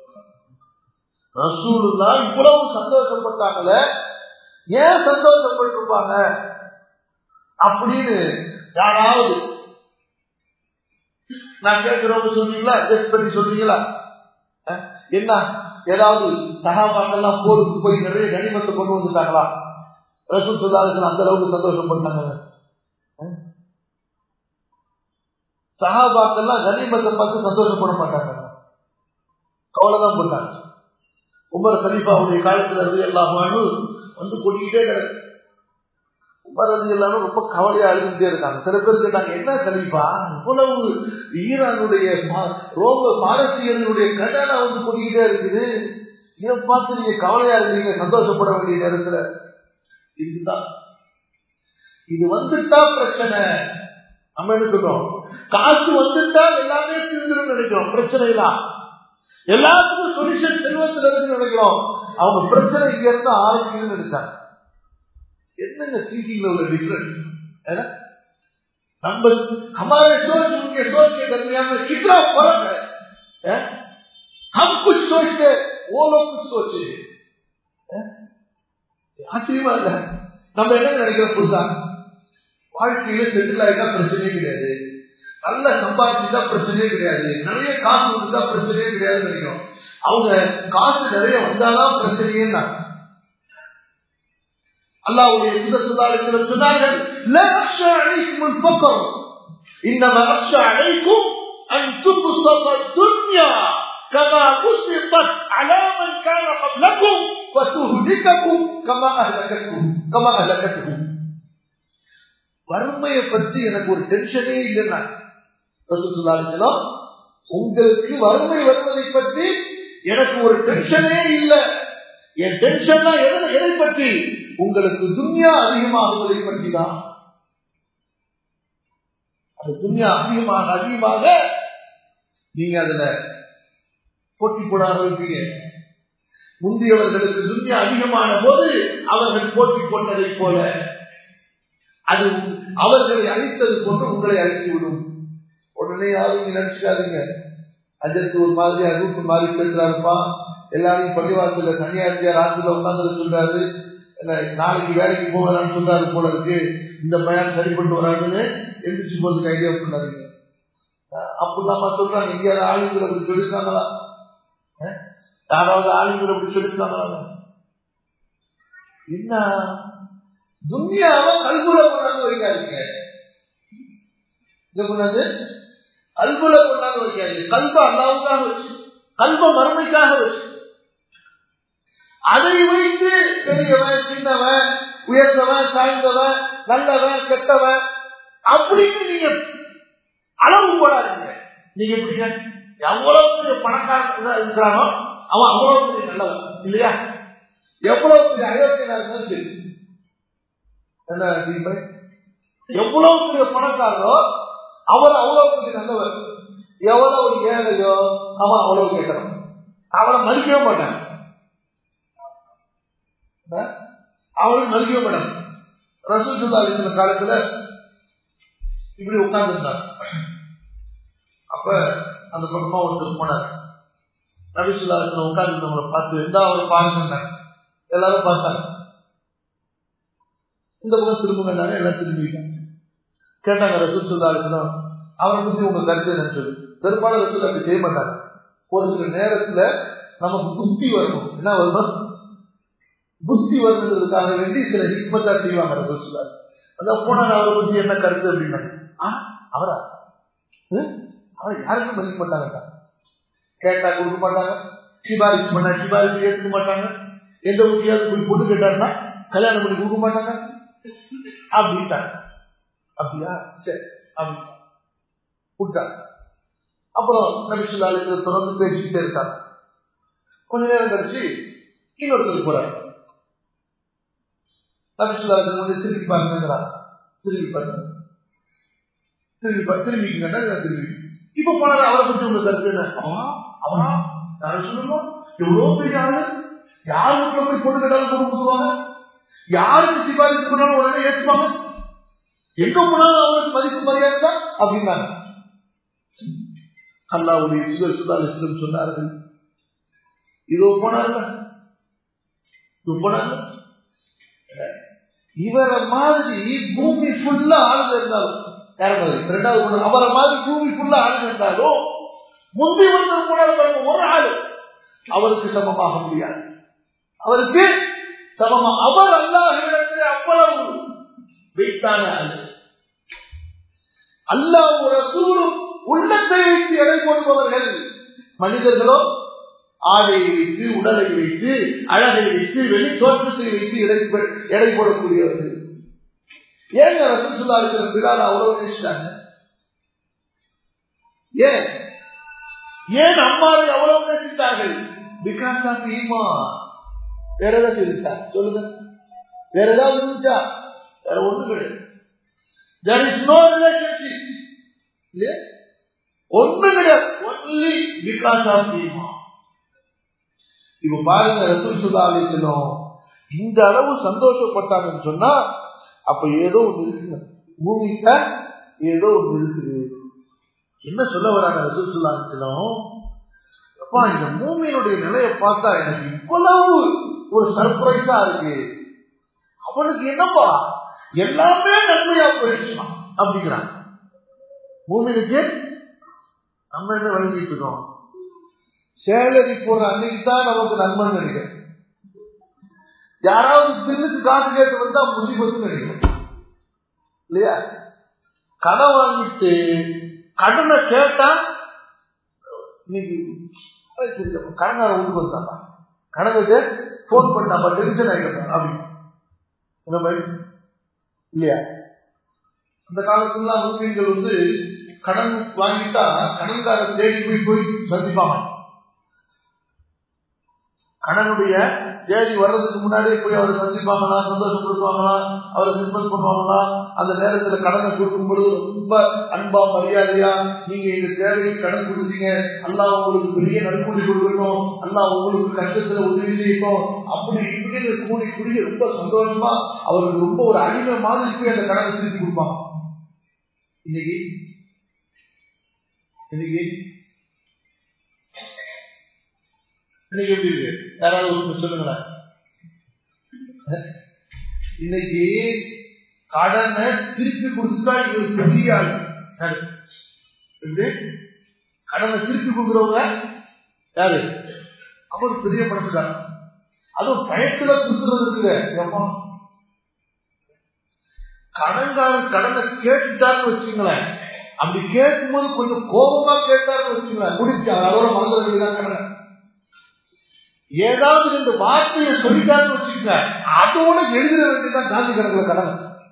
ரசூலுல்லா இவ்வளவு சந்தோஷப்பட்டாங்களே ஏன் சந்தோஷப்பட்டிருப்பாங்க அப்படின்னு யாராவது நான் கேட்கிறவங்க சொன்னீங்களா டெஸ்ட் பண்ணி சொல்றீங்களா என்ன ஏதாவது சகாபாக்கெல்லாம் போருக்கு போய் நிறைய கனிமத்தை கொண்டு வந்துட்டாங்களா ரசூல் சொல்லாதுக்கு அந்த அளவுக்கு சந்தோஷப்பட்டாங்க சகாபாக்கெல்லாம் கனிமத்தை பார்த்து சந்தோஷப்பட மாட்டாங்க கவலைதான் போட்டாங்க உமர் கலீஃபாவுடைய காலத்துல இருந்து எல்லாம் வந்து கொடிக்கிட்டே கிடக்கு உமர் அது எல்லாரும் ரொம்ப கவலையா அழுதுட்டே இருக்காங்க சில பேர் கேட்டாங்க என்ன கலீஃபா இவ்வளவு ஈரானுடைய ரோம பாரசீகர்களுடைய கடனை வந்து கொடிக்கிட்டே இருக்குது இதை பார்த்து நீங்க கவலையா இருக்கீங்க சந்தோஷப்பட வேண்டிய நேரத்துல இதுதான் இது வந்துட்டா பிரச்சனை நம்ம என்ன சொல்றோம் காசு வந்துட்டா எல்லாமே தீர்ந்துடும் நினைக்கிறோம் பிரச்சனை இல்ல எல்லாத்துக்கும் சொல்யூஷன் செல்வத்தில் இருந்து நினைக்கிறோம் அவங்க பிரச்சனை இங்க இருந்து ஆரம்பிக்கணும்னு நினைச்சாங்க என்னங்க திங்கிங்ல உள்ள डिफरेंस நம்ம हमारे सोच उनके सोच के दरमियान में कितना फर्क है हम कुछ सोचते वो लोग कुछ सोचे ஆச்சரியமா இல்ல நம்ம என்ன நினைக்கிறோம் புதுசா வாழ்க்கையில செட்டில் ஆகிட்டா பிரச்சனையே கிடையாது நல்ல சம்பாதிச்சுட்டா பிரச்சனையே கிடையாது நிறைய காசு வந்துட்டா பிரச்சனையே கிடையாது நினைக்கிறோம் அவங்க காசு நிறைய வந்தாதான் பிரச்சனையே அல்லாவுடைய சுதத்துதாரத்தில் சொன்னார்கள் إنما أخشى عليكم أن تبسط الدنيا كما بسطت على من كان قبلكم فتهلككم كما أهلكتكم كما أهلكتهم வறுமையை பத்தி எனக்கு ஒரு டென்ஷனே இல்லைன்னா உங்களுக்கு வறுமை வருவதை பற்றி எனக்கு ஒரு டென்ஷனே இல்லை என் டென்ஷன் எதை பற்றி உங்களுக்கு துன்யா அதிகமாகுவதை பற்றி தான் அது துன்யா அதிகமாக அதிகமாக நீங்க அதுல போட்டி போட ஆரம்பிப்பீங்க முந்தியவர்களுக்கு துன்யா அதிகமான போது அவர்கள் போட்டி போட்டதை போல அது அவர்களை அழித்தது போன்று உங்களை அழித்து விடும் உடனே யாரும் நீங்க நினைச்சுக்காதீங்க அஜருக்கு ஒரு மாதிரி அருப்பு மாறி பேசுறாருப்பா எல்லாரையும் பள்ளிவாசல தனியார் ஆத்துல உட்கார்ந்து சொல்றாரு நாளைக்கு வேலைக்கு போகலான்னு சொல்றாரு போல இருக்கு இந்த பயம் சரி கொண்டு வராங்கன்னு எந்திரிச்சு போறதுக்கு ஐடியா பண்ணாருங்க அப்படிதாம்மா சொல்றாங்க எங்கேயாவது ஆளுங்களை அப்படி சொல்லியிருக்காங்களா யாராவது ஆளுங்களை அப்படி சொல்லியிருக்காங்களா என்ன துன்யாவை கல்குல கொண்டாந்து வைக்காதீங்க கொண்டாந்து கல்குல கொண்டாந்து வைக்காதீங்க கல்ப அல்லாவுக்காக வச்சு கல்ப மறுமைக்காக வச்சு அதை வைத்து பெரியவன் சின்னவன் உயர்ந்தவன் தாழ்ந்தவன் நல்லவன் கெட்டவன் அப்படின்னு நீங்க அளவு போடாதீங்க நீங்க எப்படிங்க எவ்வளவு பெரிய பணக்கார இருக்கிறானோ அவன் அவ்வளவு பெரிய நல்லவன் இல்லையா எவ்வளவு பெரிய அயோக்கியனா இருந்தாலும் சரி என்ன எவ்வளவு பெரிய பணக்காரரோ அவர் அவ்வளவு பெரிய நல்லவர் எவ்வளவு ஏழையோ அவன் அவ்வளவு கேட்கறான் அவனை மதிக்கவே மாட்டான் அவனுக்கு மதிக்கவே மாட்டான் ரசூல் சுல்லா இருக்கிற காலத்துல இப்படி உட்கார்ந்து இருந்தார் அப்ப அந்த பக்கமா ஒருத்தர் போனார் நபிசுல்லாத்துல உட்கார்ந்து பார்த்து எந்த அவர் பாருங்க எல்லாரும் பார்த்தாங்க இந்த பக்கம் திரும்புங்க எல்லாம் திரும்பிட்டாங்க கேட்டாங்க ரசூல் சுல்லாத்துல அவரை பத்தி உங்க கருத்து என்ன சொல்லு பெரும்பாலும் ரசூல் அப்படி செய்ய மாட்டாங்க ஒரு சில நேரத்துல நமக்கு புத்தி வரணும் என்ன வரணும் புத்தி வரணுங்கிறதுக்காக வேண்டி சில ஹிக்மத்தா செய்வாங்க ரசூல் சுல்லாரு அதான் போனாங்க அவரை பத்தி என்ன கருத்து அப்படின்னா அவரா அவர் யாருக்கும் மதிக்க மாட்டாங்க கேட்டா கொடுக்க மாட்டாங்க சிபாரிசு பண்ணா சிபாரிசு எடுக்க மாட்டாங்க எந்த ஊட்டியாவது போய் பொண்ணு கேட்டாருன்னா கல்யாணம் பண்ணி கொடுக்க மாட்டாங்க அப்படின்ட்டாங்க அப்படியா சரி அப்படின்ட்டாங்க விட்டாங்க அப்புறம் நபிசுல்லாலுக்கு தொடர்ந்து பேசிக்கிட்டே இருக்காங்க கொஞ்ச நேரம் கழிச்சு இன்னொருத்தர் போறாரு நபிசுல்லாலுக்கு வந்து திருப்பி பாருங்கிறார் திருப்பி பாருங்க திரும்பி திரும்பிக்கிட்டா திரும்பி இப்ப போனாரு அவரை பத்தி உங்க கருத்து என்ன அவனா யாரும் சொல்லணும் எவ்வளவு பெரிய ஆளு யார் வீட்டுல போய் பொண்ணு கேட்டாலும் பொண்ணு கொடுத்துருவாங்க யாருக்கு சிபாரிசு பண்ணாலும் உடனே ஏற்றுப்பாங்க எங்க போனாலும் அவருக்கு மதிப்பு மரியாதை தான் அப்படின்னாங்க அல்லாவுடைய சுதர் சுதாரிசிடம் சொன்னார்கள் இதோ போனார்கள் இதோ போனார்கள் இவரை மாதிரி பூமி ஃபுல்லா ஆளுங்க இருந்தாலும் யார் மாதிரி ரெண்டாவது பொண்ணு அவரை மாதிரி பூமி ஃபுல்லா ஆளுங்க இருந்தாலும் முந்தி வந்து போனார் பாருங்க ஒரு ஆளு அவருக்கு சமமாக முடியாது அவருக்கு சமமா அவர் அல்லாஹிடத்தில் அவ்வளவு வைத்தான ஆளு அல்லாஹ் ரசூலும் உள்ளத்தை வைத்து எடை போடுபவர்கள் மனிதர்களோ ஆடையை வைத்து உடலை வைத்து அழகை வைத்து வெளி தோற்றத்தை வைத்து எடை எடை போடக்கூடியவர்கள் ஏங்க ரசூல்லா இருக்கிற பிலால் அவ்வளவு நேசிட்டாங்க ஏன் ஏன் அம்மாவை அவ்வளவு நேசித்தார்கள் பிகாஸ் ஆஃப் ஈமா வேற ஏதாவது இருக்கா சொல்லுங்க வேற ஏதாவது இருந்துச்சா வேற ஒண்ணு கிடையாது there is no relationship இல்லையா ஒண்ணு கிடையாது ஒன்லி பிகாஸ் ஆஃப் ஈமா இப்ப பாருங்க ரசூல் சுல்லா அலிசனம் இந்த அளவு சந்தோஷப்பட்டாங்கன்னு சொன்னா அப்ப ஏதோ ஒண்ணு இருக்குங்க பூமிக்க ஏதோ ஒண்ணு இருக்குது என்ன சொல்ல வராங்க ரசூல் சுல்லா அலிசனம் அப்பா இந்த பூமியினுடைய நிலையை பார்த்தா எனக்கு இவ்வளவு ஒரு சர்ப்ரைஸா இருக்கு அவனுக்கு என்னப்பா எல்லாமே நன்மையா போயிடுச்சுமா அப்படிங்கிறான் பூமிக்கு நம்ம என்ன வழங்கிட்டு இருக்கோம் சேலரி போடுற அன்னைக்கு தான் நமக்கு நண்பன் நினைக்கிறேன் யாராவது பில்லுக்கு காசு கேட்டு வந்தா முசிபத்து நினைக்கிறேன் இல்லையா கடன் வாங்கிட்டு கடனை கேட்டா இன்னைக்கு கடனார வீட்டுக்கு வந்தாப்பா கடனுக்கு போன் பண்ணாப்பா டென்ஷன் ஆகிட்டா அப்படின்னு இந்த மாதிரி இல்லையா அந்த காலத்துல முஸ்லீம்கள் வந்து கடன் வாங்கிட்டா கடன்கார தேடி போய் போய் சந்திப்பாங்க கடனுடைய தேதி வர்றதுக்கு முன்னாடியே போய் அவரை சந்திப்பாங்களா சந்தோஷப்படுத்துவாங்களா அவரை கிறிஸ்மஸ் பண்ணுவாங்களா அந்த நேரத்துல கடனை கொடுக்கும் பொழுது ரொம்ப அன்பா மரியாதையா நீங்க எங்க தேவையை கடன் கொடுத்தீங்க அல்லா உங்களுக்கு பெரிய நன்கொடை கொடுக்கணும் அல்லா உங்களுக்கு கஷ்டத்துல உதவி செய்யணும் அப்படி இப்படின்னு கூடி கூடி ரொம்ப சந்தோஷமா அவருக்கு ரொம்ப ஒரு அடிமை மாதிரி போய் அந்த கடனை திருப்பி கொடுப்பாங்க இன்னைக்கு இன்னைக்கு இன்னைக்கு எப்படி இருக்கு யாராவது ஒரு சொல்லுங்களேன் இன்னைக்கு கடனை திருப்பி கொடுத்தா இவர் பெரிய ஆள் கடனை திருப்பி கொடுக்குறவங்க யாரு அவர் பெரிய பணத்துக்கார அதுவும் பயத்துல கொடுத்துறது இருக்குங்க கடன்காரன் கடனை கேட்டுட்டாருன்னு வச்சுங்களேன் அப்படி கேட்கும்போது கொஞ்சம் கோபமா கேட்டாருன்னு வச்சுங்களேன் முடிச்சு அதோட மனதில் வேண்டியதான் கடனை ஏதாவது ரெண்டு வார்த்தையை சொல்லிட்டாருன்னு வச்சுக்கோங்க அதோட எழுதிட வேண்டியதான் காந்தி கணக்குல கடன்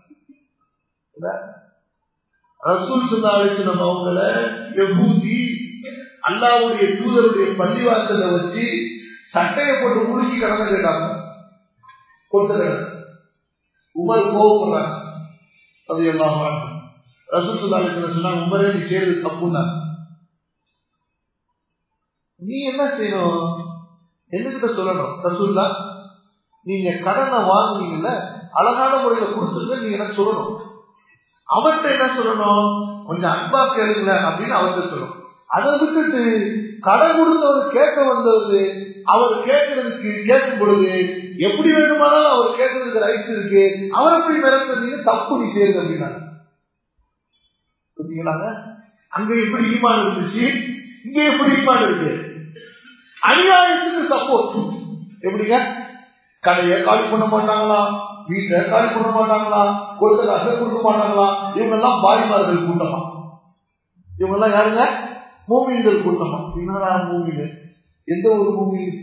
ரசூல் சொன்ன நம்ம அவங்கள எபூதி அல்லாவுடைய தூதருடைய பள்ளிவாசல வச்சு சட்டையை போட்டு முழுக்கி கடனை கேட்டாங்க கொடுத்த கடன் உமர் கோவப்படுறாங்க அது எல்லாம் ரசூல் சொல்லாலிசன சொன்னாங்க உமரே நீ செய்யறது தப்புன்னா நீ என்ன செய்யணும் என்னகிட்ட சொல்லணும் ரசூல்லா நீங்க கடனை வாங்குனீங்கல்ல அழகான முறையில கொடுத்துருங்க நீங்க என்ன சொல்லணும் அவர்கிட்ட என்ன சொல்லணும் கொஞ்சம் அன்பா கேளுங்க அப்படின்னு அவர்கிட்ட சொல்லணும் அதை விட்டுட்டு கடன் கொடுத்தவர் கேட்க வந்தவர் அவர் கேட்கறதுக்கு கேட்கும் பொழுது எப்படி வேண்டுமானாலும் அவர் கேட்கறதுக்கு ரைட் இருக்கு அவர் எப்படி மிரட்டுறீங்க தப்பு நீ செய்யுது அப்படின்னாங்க புரியுங்களாங்க அங்க எப்படி ஈமான் இருந்துச்சு இங்க எப்படி ஈமான் இருக்கு அநியாயத்துக்கு சப்போர்ட் எப்படிங்க கடையை காலி பண்ண மாட்டாங்களா வீட்டை காலி பண்ண மாட்டாங்களா கொடுத்த காசை கொடுக்க மாட்டாங்களா இவங்க எல்லாம் பாய்மார்கள் கூட்டமா இவங்க எல்லாம் யாருங்க மூமின்கள் கூட்டமா என்னடா மூமின் எந்த ஒரு மூமின்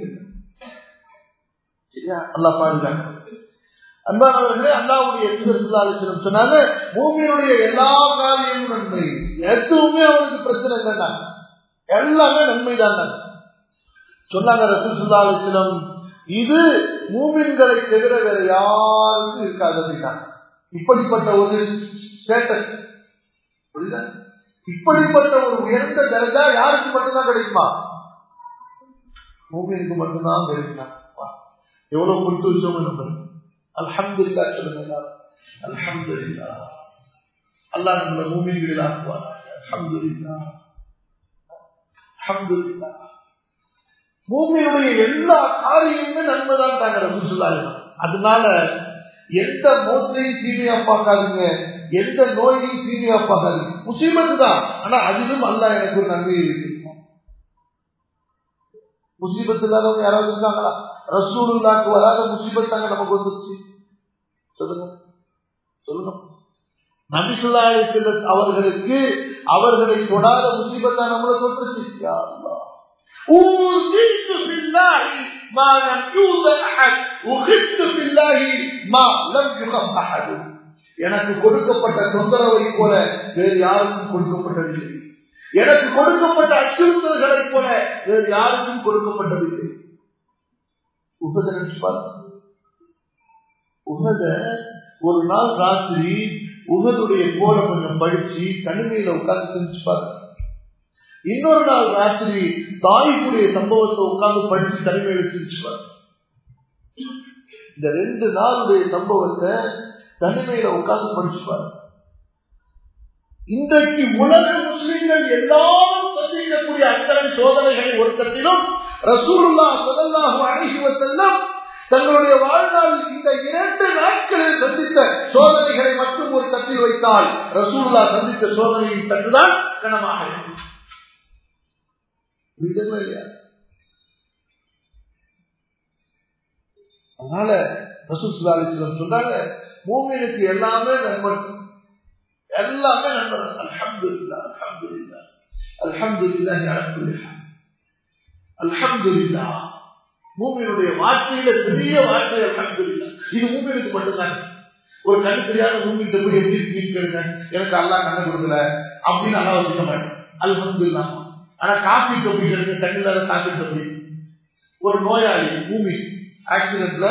அல்லா பாருங்க அன்பானவர்களே அல்லாவுடைய எதிர்ப்பு சொன்னாங்க பூமியினுடைய எல்லா காரியமும் நன்மை எதுவுமே அவனுக்கு பிரச்சனை இல்லைன்னா எல்லாமே நன்மை தான் சொன்னாங்க ரசூசுல்லா அலிஸ்லம் இது மூமின்களை தவிர வேற யாருக்கும் இருக்காது அப்படின்னாங்க இப்படிப்பட்ட ஒரு ஸ்டேட்டஸ் புரியுதா இப்படிப்பட்ட ஒரு உயர்ந்த தரஜா யாருக்கு மட்டும்தான் கிடைக்குமா மூமினுக்கு மட்டும்தான் கிடைக்குமா எவ்வளவு கொடுத்து வச்சோம் நம்ம அல்ஹம்துல்லா சொல்லுங்க அல்ஹம்துல்லா அல்லாஹ் நம்மள மூமின்களில் ஆக்குவார் அல்ஹம்துல்லா அல்ஹம்துல்லா பூமியுடைய எல்லா காரியமுமே நன்மைதான் தாங்க ரசூசுல்லாஹி அதனால எந்த மோசையும் தீமையா பார்க்காதுங்க எந்த நோயையும் தீமையா பார்க்காதுங்க முசீபத்து தான் ஆனா அதிலும் அல்ல எனக்கு ஒரு நன்மை இருக்கு முசீபத்து இல்லாதவங்க யாராவது இருக்காங்களா ரசூலுல்லாக்கு வராத முசீபத் தாங்க நமக்கு வந்துருச்சு சொல்லுங்க சொல்லுங்க நபிசுல்லா அவர்களுக்கு அவர்களை தொடாத முசீபத்தா நம்மளை தொட்டுருச்சு أوذيت بالله ما لم يوزن أحد وخدت بالله ما لم يخف أحد எனக்கு கொடுக்கப்பட்ட தொந்தரவை போல வேறு யாருக்கும் கொடுக்கப்பட்டதில்லை எனக்கு கொடுக்கப்பட்ட அச்சுறுத்தல்களை போல வேறு யாருக்கும் கொடுக்கப்பட்டதில்லை உகத நினைச்சுப்பார் உகத ஒரு நாள் ராத்திரி உகதுடைய போல கொஞ்சம் படிச்சு தனிமையில உட்கார்ந்து செஞ்சுப்பாரு இன்னொரு நாள் ராத்திரி தாய்க்குடைய சம்பவத்தை உட்கார்ந்து படிச்சு தனிமையில சிரிச்சுவார் இந்த ரெண்டு நாளுடைய சம்பவத்தை தனிமையில உட்கார்ந்து படிச்சுப்பார் இன்றைக்கு உலக முஸ்லிம்கள் எல்லாரும் சந்திக்கக்கூடிய அத்தனை சோதனைகளை ஒரு கட்டிலும் ரசூலுல்லா முதல்லாக அணுகி செல்லும் தங்களுடைய வாழ்நாளில் இந்த இரண்டு நாட்களில் சந்தித்த சோதனைகளை மட்டும் ஒரு தட்டில் வைத்தால் ரசூல்லா சந்தித்த சோதனையின் தட்டுதான் கனமாக இருக்கும் அதனால ரசூசுல்லாலிஸ்லம் சொன்னாங்க மூமினுக்கு எல்லாமே நண்பன் எல்லாமே நண்பன் அல்ஹம்து இல்லா அல்ஹம்து இல்லா அல்ஹம்து இல்லா அல்ஹம்து இல்லா மூமியினுடைய வார்த்தையில பெரிய வார்த்தை அல்ஹம்து இல்லா இது மூமினுக்கு மட்டும்தான் ஒரு கண்ணு தெரியாத மூமிட்ட போய் எப்படி இருக்கீங்க எனக்கு அல்லா கண்ணை கொடுக்கல அப்படின்னு அல்லா சொல்ல மாட்டேன் அல்ஹம்து இல்லா ஆனா காப்பி தொப்பி கிடைக்க தண்ணில காப்பி தொப்பி ஒரு நோயாளி பூமி ஆக்சிடென்ட்ல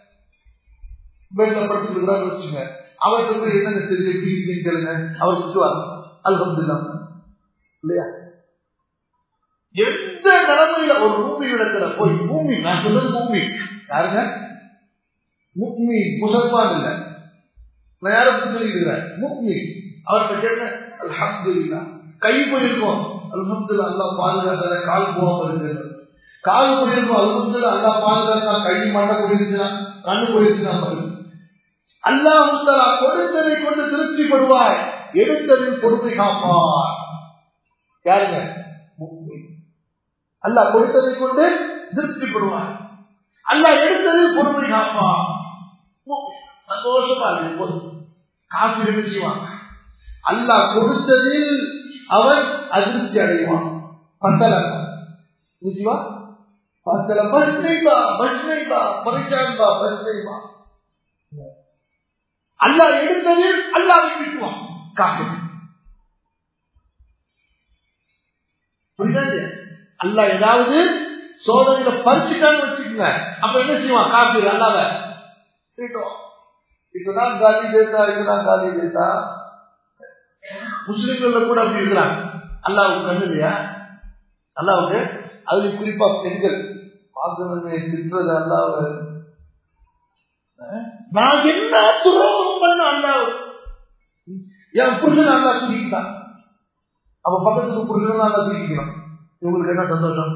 பெட்ல படுத்துக்கிறாரு வச்சுங்க அவர்கிட்ட போய் என்னங்க தெரிஞ்சு எப்படி இருக்கீங்கன்னு கேளுங்க அவர் சுற்றுவார் அல்ஹம்துல்லா இல்லையா எந்த நிலைமையில ஒரு பூமி இடத்துல போய் பூமி நான் சொல்றது பூமி யாருங்க முக்மி முசல்மான் இல்ல நான் யாரை பத்தி சொல்லிட்டு முக்மி அவர்கிட்ட கேளுங்க அல்ஹம்துல்லா கை போயிருக்கோம் அல்ஹம்துல்லா அல்லா பாதுகாத்த கால் போகாம இருக்கிறது கால் போயிருக்கோம் அல்ஹம்துல்லா அல்லா பாதுகாத்தா கை மண்டை போயிருச்சுன்னா கண்ணு போயிருச்சுன்னா பாருங்க அல்லாஹ் கொடுத்ததை கொண்டு திருப்திப்படுவாய் எடுத்ததில் பொறுமை காப்பார் யாருங்க அல்லாஹ் கொடுத்ததை கொண்டு திருப்திப்படுவார் அல்லாஹ் எடுத்ததில் பொறுமை காப்பார் சந்தோஷமா இருக்கு போதும் காப்பி என்ன செய்வான் அல்லாஹ் கொடுத்ததில் அவன் அதிருப்தி அடைவான் பத்தலம் புரிஞ்சுவா பத்தலம் பஸ்னைபா பஸ்னைபா பரிச்சான்பா பஸ்னைபா அல்லாஹ் எடுத்ததில் அல்லாவை விட்டுவான் காப்பி புரியுதா அல்லாஹ் ஏதாவது சோதனையில பறிச்சுட்டான்னு வச்சுக்கோங்க அப்ப என்ன செய்வான் காப்பி அல்லாவ இதுதான் காலி தேசா இதுதான் காலி தேசா முஸ்லிம்கள்ல கூட அப்படி இருக்கிறாங்க அல்லாவுக்கு கண்ணு இல்லையா அல்லாவுக்கு அதுல குறிப்பா பெண்கள் பார்க்கணுமே திட்டுறது அல்லாவ நான் என்ன துரோகம் பண்ண அல்லாவ என் புருஷன் அல்லா தூக்கிட்டான் அப்ப பக்கத்துக்கு புருஷன் அல்லா தூக்கிக்கணும் இவங்களுக்கு என்ன சந்தோஷம்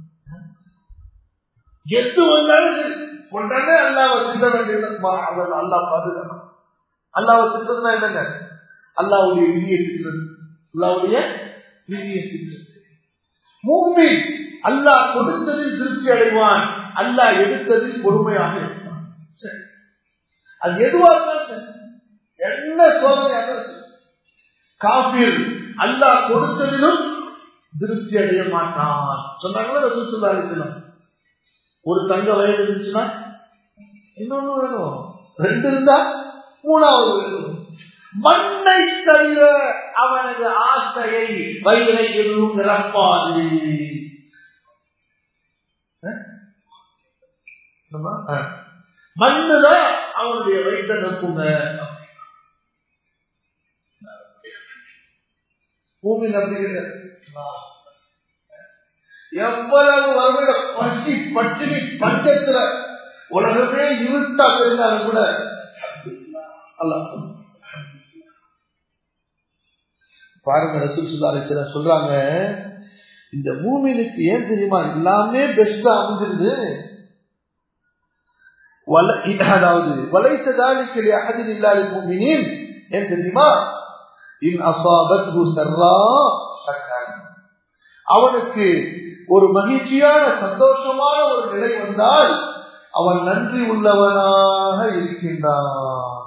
எது வந்தாலும் சரி, உடனே அல்லாவை திட்ட வேண்டியது அவர் அல்லா பாதுகாக்கணும் அல்லாவை திட்டதுனா என்னங்க அல்லாவுடைய விதியை திட்டுறது அல்லாவுடைய விதியை திட்டுறது மூமி அல்லாஹ் கொடுத்ததில் திருப்தி அடைவான் அல்லாஹ் எடுத்ததில் பொறுமையாக இருப்பான் சரி. அது எதுவா இருந்தாலும் சரி. என்ன சோதனையாக இருந்தாலும் சரி. காபீர் அல்லாஹ் கொடுத்ததிலும் திருப்தி அடைய மாட்டான் சொன்னாங்களா ரசூல் ஸல்லல்லாஹு அலைஹி வஸல்லம். ஒரு தங்க வயது இருந்துச்சுன்னா இன்னொன்னு வேணும் ரெண்டு இருந்தா மூணாவது வேணும் மண்ணை தவிர அவனது ஆசையை வயிறை எதுவும் நிரப்பாது அஹ்? என்னம்மா? அஹ். மண்ணுதான் அவனுடைய வயிற்றை நிரப்புங்க பூமி நம்பிக்கை எவ்வளவு வருட பசி பட்டினி பஞ்சத்துல உலகமே இருட்டா இருந்தாலும் கூட அல்லாஹ் பாருங்க ரசூல் ஸல்லல்லாஹு அலைஹி வஸல்லம் சொல்றாங்க இந்த மூமினுக்கு ஏன் தெரியுமா எல்லாமே பெஸ்டா அமைஞ்சிருது வல- அதாவது வலைத்த தாலிக்கலி அகதில் இல்லாத மூமினின் ஏன் தெரியுமா இன் அசாபத்ஹு சர்ரா ஷக்கர் அவனுக்கு ஒரு மகிழ்ச்சியான சந்தோஷமான ஒரு நிலை வந்தால் அவன் நன்றி உள்ளவனாக இருக்கின்றான்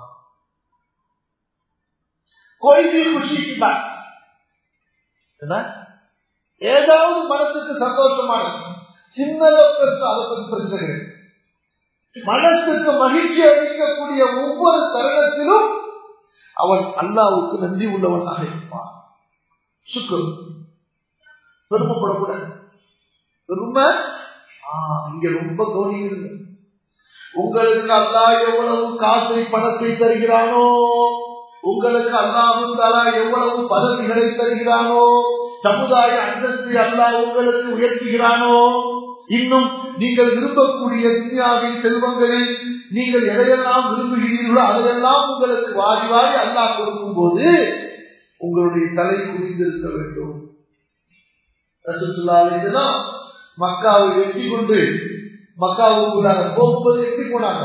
கோயிலை குஷிக்கு என்ன ஏதாவது மனசுக்கு சந்தோஷமானது சின்னதோ பெருசு அதை பற்றி பிரச்சனை கிடையாது மனசுக்கு மகிழ்ச்சி அளிக்கக்கூடிய ஒவ்வொரு தருணத்திலும் அவன் அல்லாவுக்கு நன்றி உள்ளவனாக இருப்பான் சுக்கு பெருமைப்படக்கூடாது பெருமை ஆ, இங்க ரொம்ப கவனிக்கிறது உங்களுக்கு அல்லாஹ் எவ்வளவு காசை பணத்தை தருகிறானோ உங்களுக்கு அல்லாஹும் தாலா எவ்வளவு பதவிகளை தருகிறானோ சமுதாய அந்தஸ்தை அல்லாஹ் உங்களுக்கு உயர்த்துகிறானோ இன்னும் நீங்கள் விரும்பக்கூடிய துன்யாவின் செல்வங்களில் நீங்கள் எதையெல்லாம் விரும்புகிறீர்களோ அதையெல்லாம் உங்களுக்கு வாரி வாரி அல்லாஹ் கொடுக்கும் போது உங்களுடைய தலை குனிந்திருக்க வேண்டும் ரசூலுல்லாஹி அலைஹி வஸல்லம் மக்காவை வெற்றி கொண்டு மக்காவுக்குள்ளாக போகும்போது எப்படி போனாங்க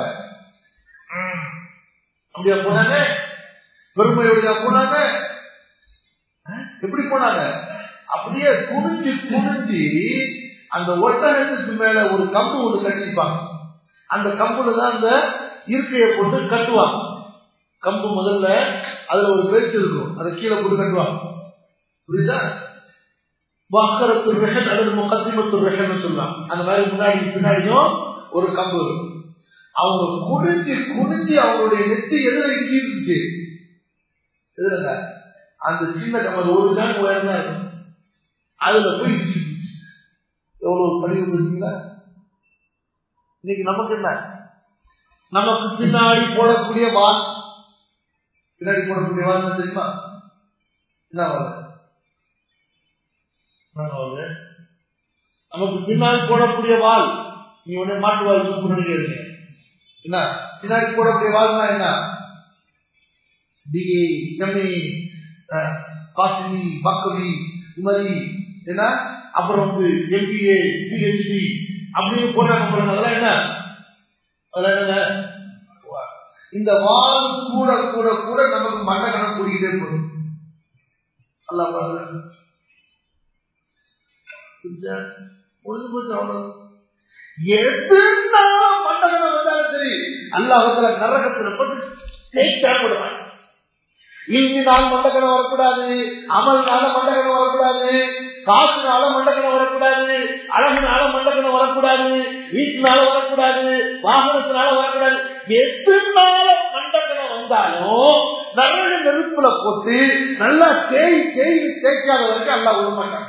அப்படியா போனாங்க பெருமையுடைய போனாங்க அஹ், எப்படி போனாங்க அப்படியே குனிஞ்சு குனிஞ்சு அந்த ஒட்டகத்துக்கு மேல ஒரு கம்பு ஒன்று கட்டிப்பாங்க அந்த கம்புல தான் அந்த இருக்கையை போட்டு கட்டுவாங்க கம்பு முதல்ல அதுல ஒரு பேச்சு இருக்கும் அதை கீழே போட்டு கட்டுவாங்க புரியுதா வாக்கரத்து ரெஹன் அல்லது முகத்திமத்து ரெஹன் சொல்லலாம் அந்த மாதிரி முன்னாடி பின்னாடியும் ஒரு கம்பு இருக்கும் அவங்க குனிஞ்சு குனிஞ்சு அவங்களுடைய நெத்தி எதிர இருந்துச்சு எதுலங்க அந்த சின்ன கம்பல் ஒரு ஜான் உயரம் தான் இருக்கும் அதுல போய் இடிச்சிருந்துச்சு. எவ்வளவு பணிவு இருக்கீங்களா இன்னைக்கு நமக்கு என்ன நமக்கு பின்னாடி போடக்கூடிய வால் பின்னாடி போடக்கூடிய வால் என்ன தெரியுமா என்ன வால் ஆமாங்க. நமக்கு பின்னால் போடக்கூடிய வால் நீ உடனே மாட்டு வால் முன்னாடி என்ன பின்னாடி போடக்கூடிய வால்னா என்ன டிஏ எம்ஏ காசினி பக்கவி குமரி என்ன அப்புறம் வந்து எம்பிஏ பிஹெச்டி அப்படின்னு போடுறாங்க பாருங்க அதெல்லாம் என்ன அதெல்லாம் என்னங்க இந்த வால் கூட கூட கூட நமக்கு மண்ண கணக்கு கூடிக்கிட்டே போகும் அல்லா பாருங்க புரிஞ்சா? பொழுது போச்சு அவ்வளவு எதுனா மண்டகனம் வந்தாலும் சரி அல்லாஹத்துல நரகத்துல போட்டு தேய்ச்சா போடுவான் இங்கினால மண்டகனம் வரக்கூடாது அமல்னால மண்டகனம் வரக்கூடாது காசுனால மண்டகனம் வரக்கூடாது அழகுனால மண்டகனம் வரக்கூடாது வீட்டுனால வரக்கூடாது வாகனத்தினால வரக்கூடாது எதுனால மண்டகனம் வந்தாலும் நரக நெருப்புல போட்டு நல்லா தேய் தேய் தேய்க்காத வரைக்கும் அல்லாஹ் விட மாட்டான்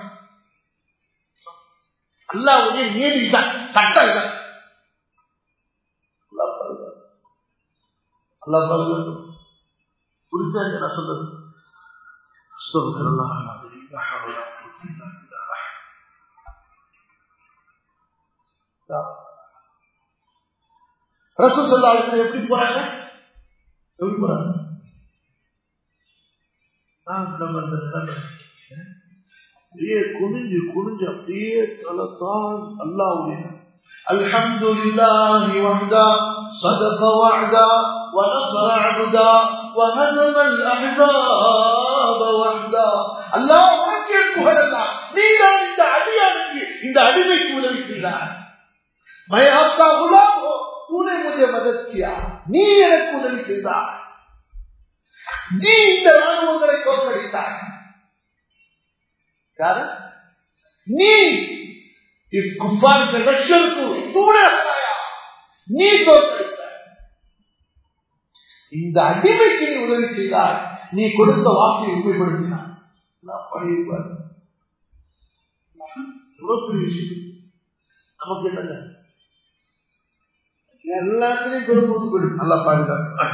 அல்லாவுடைய நீதி தான் சட்டம் தான் அல்லாஹ் பாதுகாப்பு. அல்லாஹ் பாதுகாப்பு. புரிஞ்சா இங்க நான் சொல்றது அஸ்தக்ஃபிருல்லாஹ் அல்-அலீம். லா ஹவ்ல வலா குவத்த இல்லா பில்லாஹ். தா. ரசூல் ஸல்லல்லாஹு அலைஹி வஸல்லம் எப்படி போறாங்க எப்படி போறாங்க நான் நம்ம இந்த நிலைமை, அப்படியே குனிஞ்சு குனிஞ்சு அப்படியே தலத்தான் அல்லாவுடைய الحمد لله وحده صدق وعدا ونصر عبدا وهزم الاحزاب وحدا அல்லாஹ் உனக்கே புகழல்லாம் நீதான் இந்த அடியானுக்கு இந்த அடிமைக்கு உதவி செய்தார் मैं आपका गुलाम हो तूने मुझे मदद किया நீ எனக்கு உதவி செய்தார் நீ இந்த ராணுவங்களை தோற்கடித்தாய் யாரு நீ इस कुफार के लश्कर को तूने हटाया நீ தோற்கடித்தாய் இந்த அடிமைக்கு நீ உதவி செய்தாய் நீ கொடுத்த வாக்கை உண்மைப்படுத்தினாய் படிப்பார் நமக்கு என்னங்க எல்லாத்திலையும் கொடுத்து கொடு நல்லா பாதுகாப்பு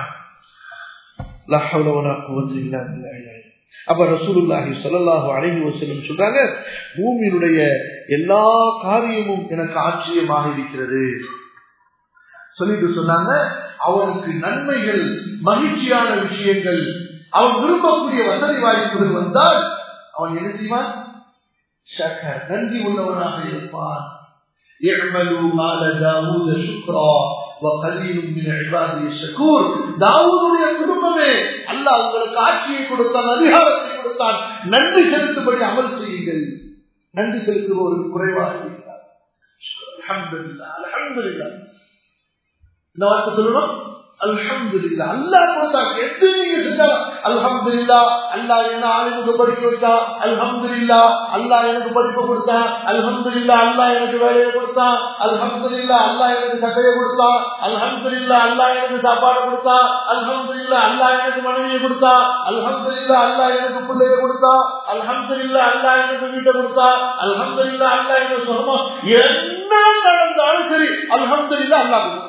அப்ப ரசூலுல்லாஹி சொல்லலாஹு அழகி வசலம் சொல்றாங்க பூமியினுடைய எல்லா காரியமும் எனக்கு ஆச்சரியமாக இருக்கிறது சொல்லிட்டு சொன்னாங்க அவனுக்கு நன்மைகள் மகிழ்ச்சியான விஷயங்கள் அவன் விரும்பக்கூடிய வசதி வாய்ப்புகள் வந்தால் அவன் என்ன செய்வான் நன்றி உள்ளவனாக இருப்பான் اعملوا آل داود شكرا وقليل من عبادي الشكور தாவூதுடைய குடும்பமே அல்லாஹ் உங்களுக்கு ஆட்சியை கொடுத்தான் அதிகாரத்தை கொடுத்தான் நன்றி செலுத்தும்படி அமல் செய்யுங்கள் நன்றி செலுத்துபவருக்கு குறைவாக இருக்கிறார் அல்ஹம்துலில்லாஹ் அல்ஹம்துலில்லாஹ் இந்த வார்த்தை சொல்லணும் அல்ஹம்துலில்லா அல்லாஹ் கொடுத்தாங்க எது நீங்க செஞ்சாலும் அல்ஹம்துலில்லா அல்லாஹ் என்ன ஆளுக்கு படிக்க வச்சா அல்ஹம்துலில்லா அல்லாஹ் எனக்கு படிப்பு கொடுத்தான் அல்ஹம்துலில்லா அல்லாஹ் எனக்கு வேலையை கொடுத்தான் அல்ஹம்துலில்லா அல்லாஹ் எனக்கு சட்டையை கொடுத்தான் அல்ஹம்துலில்லா அல்லாஹ் எனக்கு சாப்பாடு கொடுத்தான் அல்ஹம்துலில்லா அல்லாஹ் எனக்கு மனைவியை கொடுத்தான் அல்ஹம்துலில்லா அல்லாஹ் எனக்கு பிள்ளைய கொடுத்தான் அல்ஹம்துலில்லா அல்லாஹ் எனக்கு வீட்டை கொடுத்தான் அல்ஹம்துலில்லா அல்லாஹ் எனக்கு சுகமா என்ன நடந்தாலும் சரி அல்ஹம்துலில்லா அல்லாஹ் கொடுத்தான்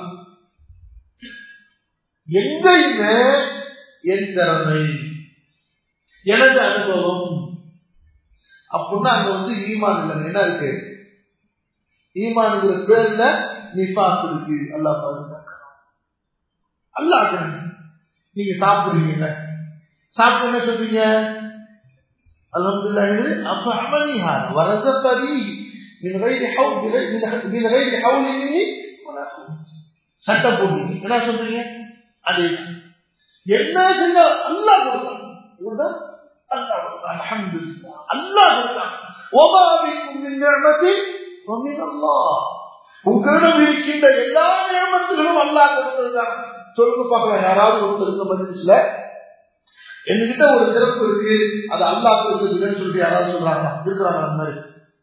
எங்கேயுமே என் திறமை எனது அனுபவம் அப்படின்னா அங்க வந்து ஈமான் இல்லைங்க என்ன இருக்கு ஈமானுங்கிற பேர்ல நிபாஸ் இருக்கு அல்லா பாதுகாக்கணும் அல்லா நீங்க சாப்பிடுறீங்க சாப்பிட்டு என்ன சொல்றீங்க அல்ஹம்துலில்லாஹ் அப்ப அமலிஹா வரதத்தரி من غير حول من غير حول مني ولا قوة சட்டம் போடுறீங்க என்ன சொல்றீங்க அது என்ன செஞ்சா அல்லா கொடுத்தான் அல்லா கொடுத்தான் அல்ஹம்துலில்லாஹ் அல்லா கொடுத்தான் وما بكم من نعمة ومن الله உங்களிடம் இருக்கின்ற எல்லா நியமத்திலும் அல்லா கொடுத்ததுதான் சொல்லுங்க பார்க்கலாம் யாராவது ஒருத்தர் இருக்க பதில என்கிட்ட ஒரு சிறப்பு இருக்கு அது அல்லா கொடுத்ததுன்னு சொல்லிட்டு யாராவது சொல்றாங்க இருக்கிறாங்க அந்த மாதிரி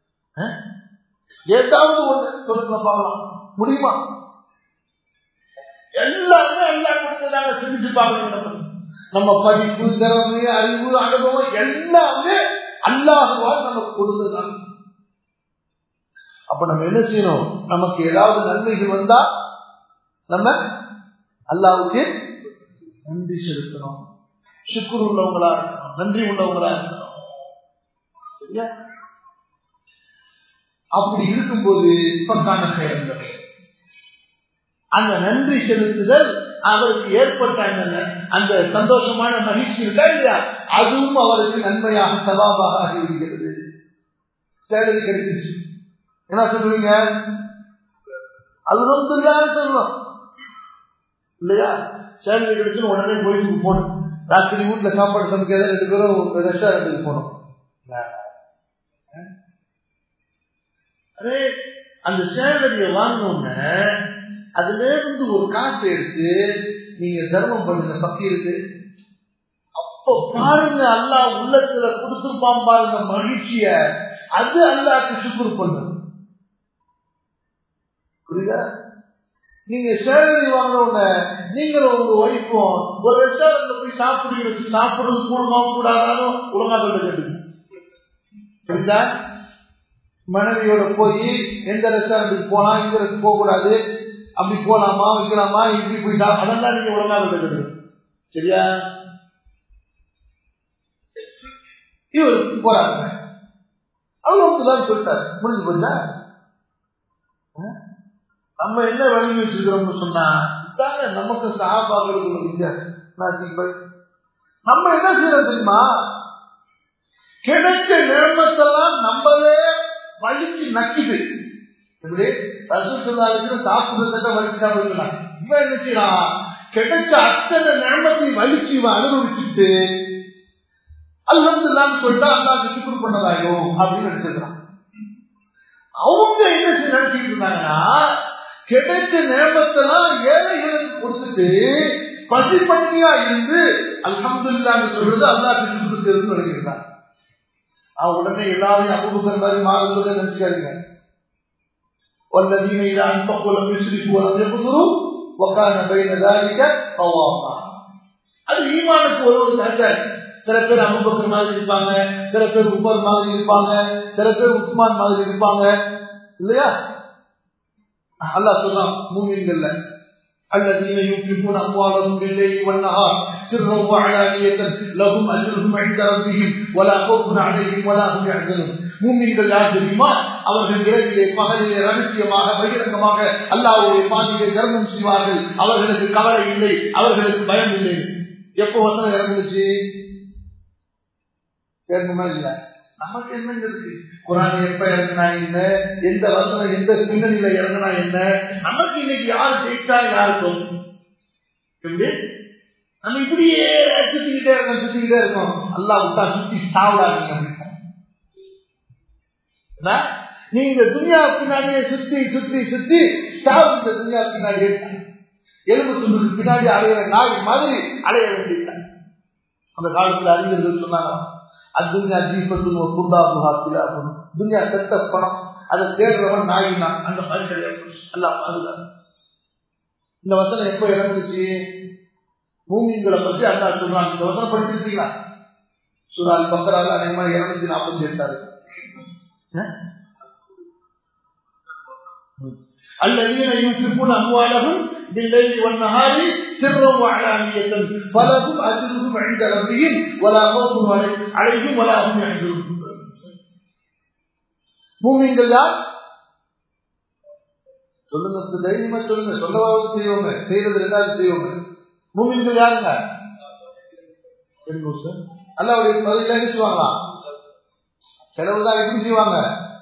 ஏதாவது ஒன்று சொல்லுங்க பார்க்கலாம் முடியுமா எல்லாருமே அல்லா கொடுத்ததாக சிந்திச்சு பார்க்கணும் நம்ம படிப்பு திறமை அறிவு அனுபவம் எல்லாமே அல்லாஹுவால் நமக்கு கொடுத்ததுதான் அப்ப நம்ம என்ன செய்யணும் நமக்கு ஏதாவது நன்மைகள் வந்தா நம்ம அல்லாவுக்கு நன்றி செலுத்தணும் சுக்குர் உள்ளவங்களா இருக்கணும் நன்றி உள்ளவங்களா இருக்கணும் சரியா அப்படி இருக்கும்போது பக்கான செயல்கள் அந்த நன்றி செலுத்துதல் அவருக்கு ஏற்பட்ட அந்த அந்த சந்தோஷமான மகிழ்ச்சி இருக்கா இல்லையா அதுவும் அவருக்கு நன்மையாக சவாபாக ஆகிவிடுகிறது சேலரி கிடைச்சிச்சு என்ன சொல்றீங்க அதுவும் சொல்லணும் இல்லையா சேலரி கிடைச்சுன்னு உடனே கோயிலுக்கு போகணும் ராத்திரி வீட்டுல சாப்பாடு சமைக்காத ரெண்டு பேரும் ரெஸ்டாரண்ட்டுக்கு போகணும் அதே அந்த சேலரியை வாங்கினோடனே அதுல இருந்து ஒரு காசு எடுத்து நீங்க தர்மம் பண்ணுங்க பக்தி இருக்கு அப்ப பாருங்க அல்லா உள்ளத்துல கொடுத்துருப்பான் பாருங்க மகிழ்ச்சிய அது அல்லாக்கு சுக்குரு பண்ணும் புரியுதா நீங்க சேலரி வாங்கினவங்க நீங்களும் உங்க ஒய்ஃபும் ஒரு ரெஸ்டாரண்ட்ல போய் சாப்பிடுறீங்க சாப்பிடுறது கூடமா கூடாதாலும் ஒழுங்காக கேட்டுங்க புரியுதா மனைவியோட போய் எந்த ரெஸ்டாரண்ட்டுக்கு போனா இந்த போக கூடாது அப்படி போலாமா வைக்கலாமா இப்படி போயிட்டா அதெல்லாம் நீங்க ஒழுங்கா விட்டுக்கிறது சரியா இவர் போறாங்க அவ்வளவுதான் சொல்லிட்டாரு முடிஞ்சு போச்சா நம்ம என்ன வழங்கி வச்சிருக்கிறோம்னு சொன்னா இதாங்க நமக்கு சாபாக்களுக்கு வித்தியாசம் நம்ம என்ன செய்யறோம் தெரியுமா கிடைச்ச நிலைமத்தெல்லாம் நம்மளே வலிக்கு நக்கிது இப்படி ரசூலுல்லாஹி சாப்பிடுறத வலிக்காம இருக்கலாம் இவன் என்ன செய்யறான் கிடைச்ச அத்தனை நிலைமத்தை வலிக்கு இவன் அனுபவிச்சுட்டு அல்ஹம்துலில்லாஹ் சொல்லிட்டா அல்லாஹ் சுக்குர் பண்ணதாயோ அப்படின்னு நினைச்சிருக்கான் அவங்க என்ன செய்ய நினைச்சிட்டு இருந்தாங்கன்னா கிடைச்ச நேமத்தெல்லாம் ஏழைகளுக்கு கொடுத்துட்டு பசி பட்டியா இருந்து அல்ஹம்துலில்லாஹ் சொல்றது அல்லாஹ் சுக்குர் நினைக்கிறான் அவன் உடனே எல்லாரையும் அபுபக்கர் மாதிரி மாறுவதை நினைச்சுக்காதீங்க والذين إذا أنفقوا لم يسرفوا ولم يقدروا وكان بين ذلك قواما அது ஈமானுக்கு ஒரு ஒரு சட்டம் சில பேர் அபுபக்கர் மாதிரி இருப்பாங்க சில பேர் உமர் மாதிரி இருப்பாங்க சில பேர் உஸ்மான் மாதிரி இருப்பாங்க இல்லையா அல்லாஹ் சொல்றான் மூமின்கள்ல الذين ينفقون أموالهم بالليل والنهار سرا وعلانية لهم أجرهم عند ربهم ولا خوف عليهم ولا هم يحزنون மூமின்கள் யார் தெரியுமா அவர்கள் இரவிலே பகலிலே ரகசியமாக பகிரங்கமாக அல்லாவுடைய பாதையை தர்மம் செய்வார்கள் அவர்களுக்கு கவலை இல்லை அவர்களுக்கு பயம் இல்லை எப்போ வசனம் இறங்குச்சு கேட்குமா இல்ல நமக்கு என்னங்க இருக்கு குரான் எப்ப இறங்கினா என்ன எந்த வசனம் எந்த பின்னணியில இறங்கினா என்ன நமக்கு இன்னைக்கு யார் ஜெயிச்சா யாருக்கும் எப்படி நம்ம இப்படியே சுத்திக்கிட்டே இருக்கோம் சுத்திக்கிட்டே இருக்கோம் அல்லா விட்டா சுத்தி சாவிடாதீங்க நீங்க துணியா பின்னாடியே சுத்தி சுத்தி சுத்தி சாவு இந்த துணியா பின்னாடியே எலும்பு துண்டுக்கு பின்னாடி அலையிற நாய் மாதிரி அலைய வேண்டியதான் அந்த காலத்துல அறிஞர்கள் சொன்னாங்க அத்துன்யா தீபத்துன்னு ஒரு குண்டா புகாத்தில துன்யா செத்த பணம் அதை தேடுறவன் நாயினா அந்த மாதிரி கிடையாது எல்லாம் பாதுகாப்பு இந்த வசனம் எப்போ இறங்குச்சு பூமிங்களை பத்தி அல்லா சொல்றாங்க இந்த வசனம் படிச்சிருக்கீங்களா சுரால் பக்கரால அதே மாதிரி இருநூத்தி நாற்பத்தி எட்டாரு الذين ينفقون أموالهم بالليل والنهار سرا وعلانية فلهم أجرهم عند ربهم ولا خوف عليهم ولا هم يحزنون மூமிங்கள் யார் சொல்லுங்க தைரியமா சொல்லுங்க சொல்லவாவது செய்வோங்க செய்யறது ரெண்டாவது செய்வோங்க மூமிங்கள் யாருங்க அல்லாவுடைய பதில என்ன செய்வாங்களா செலவு தான் எப்படி செய்வாங்க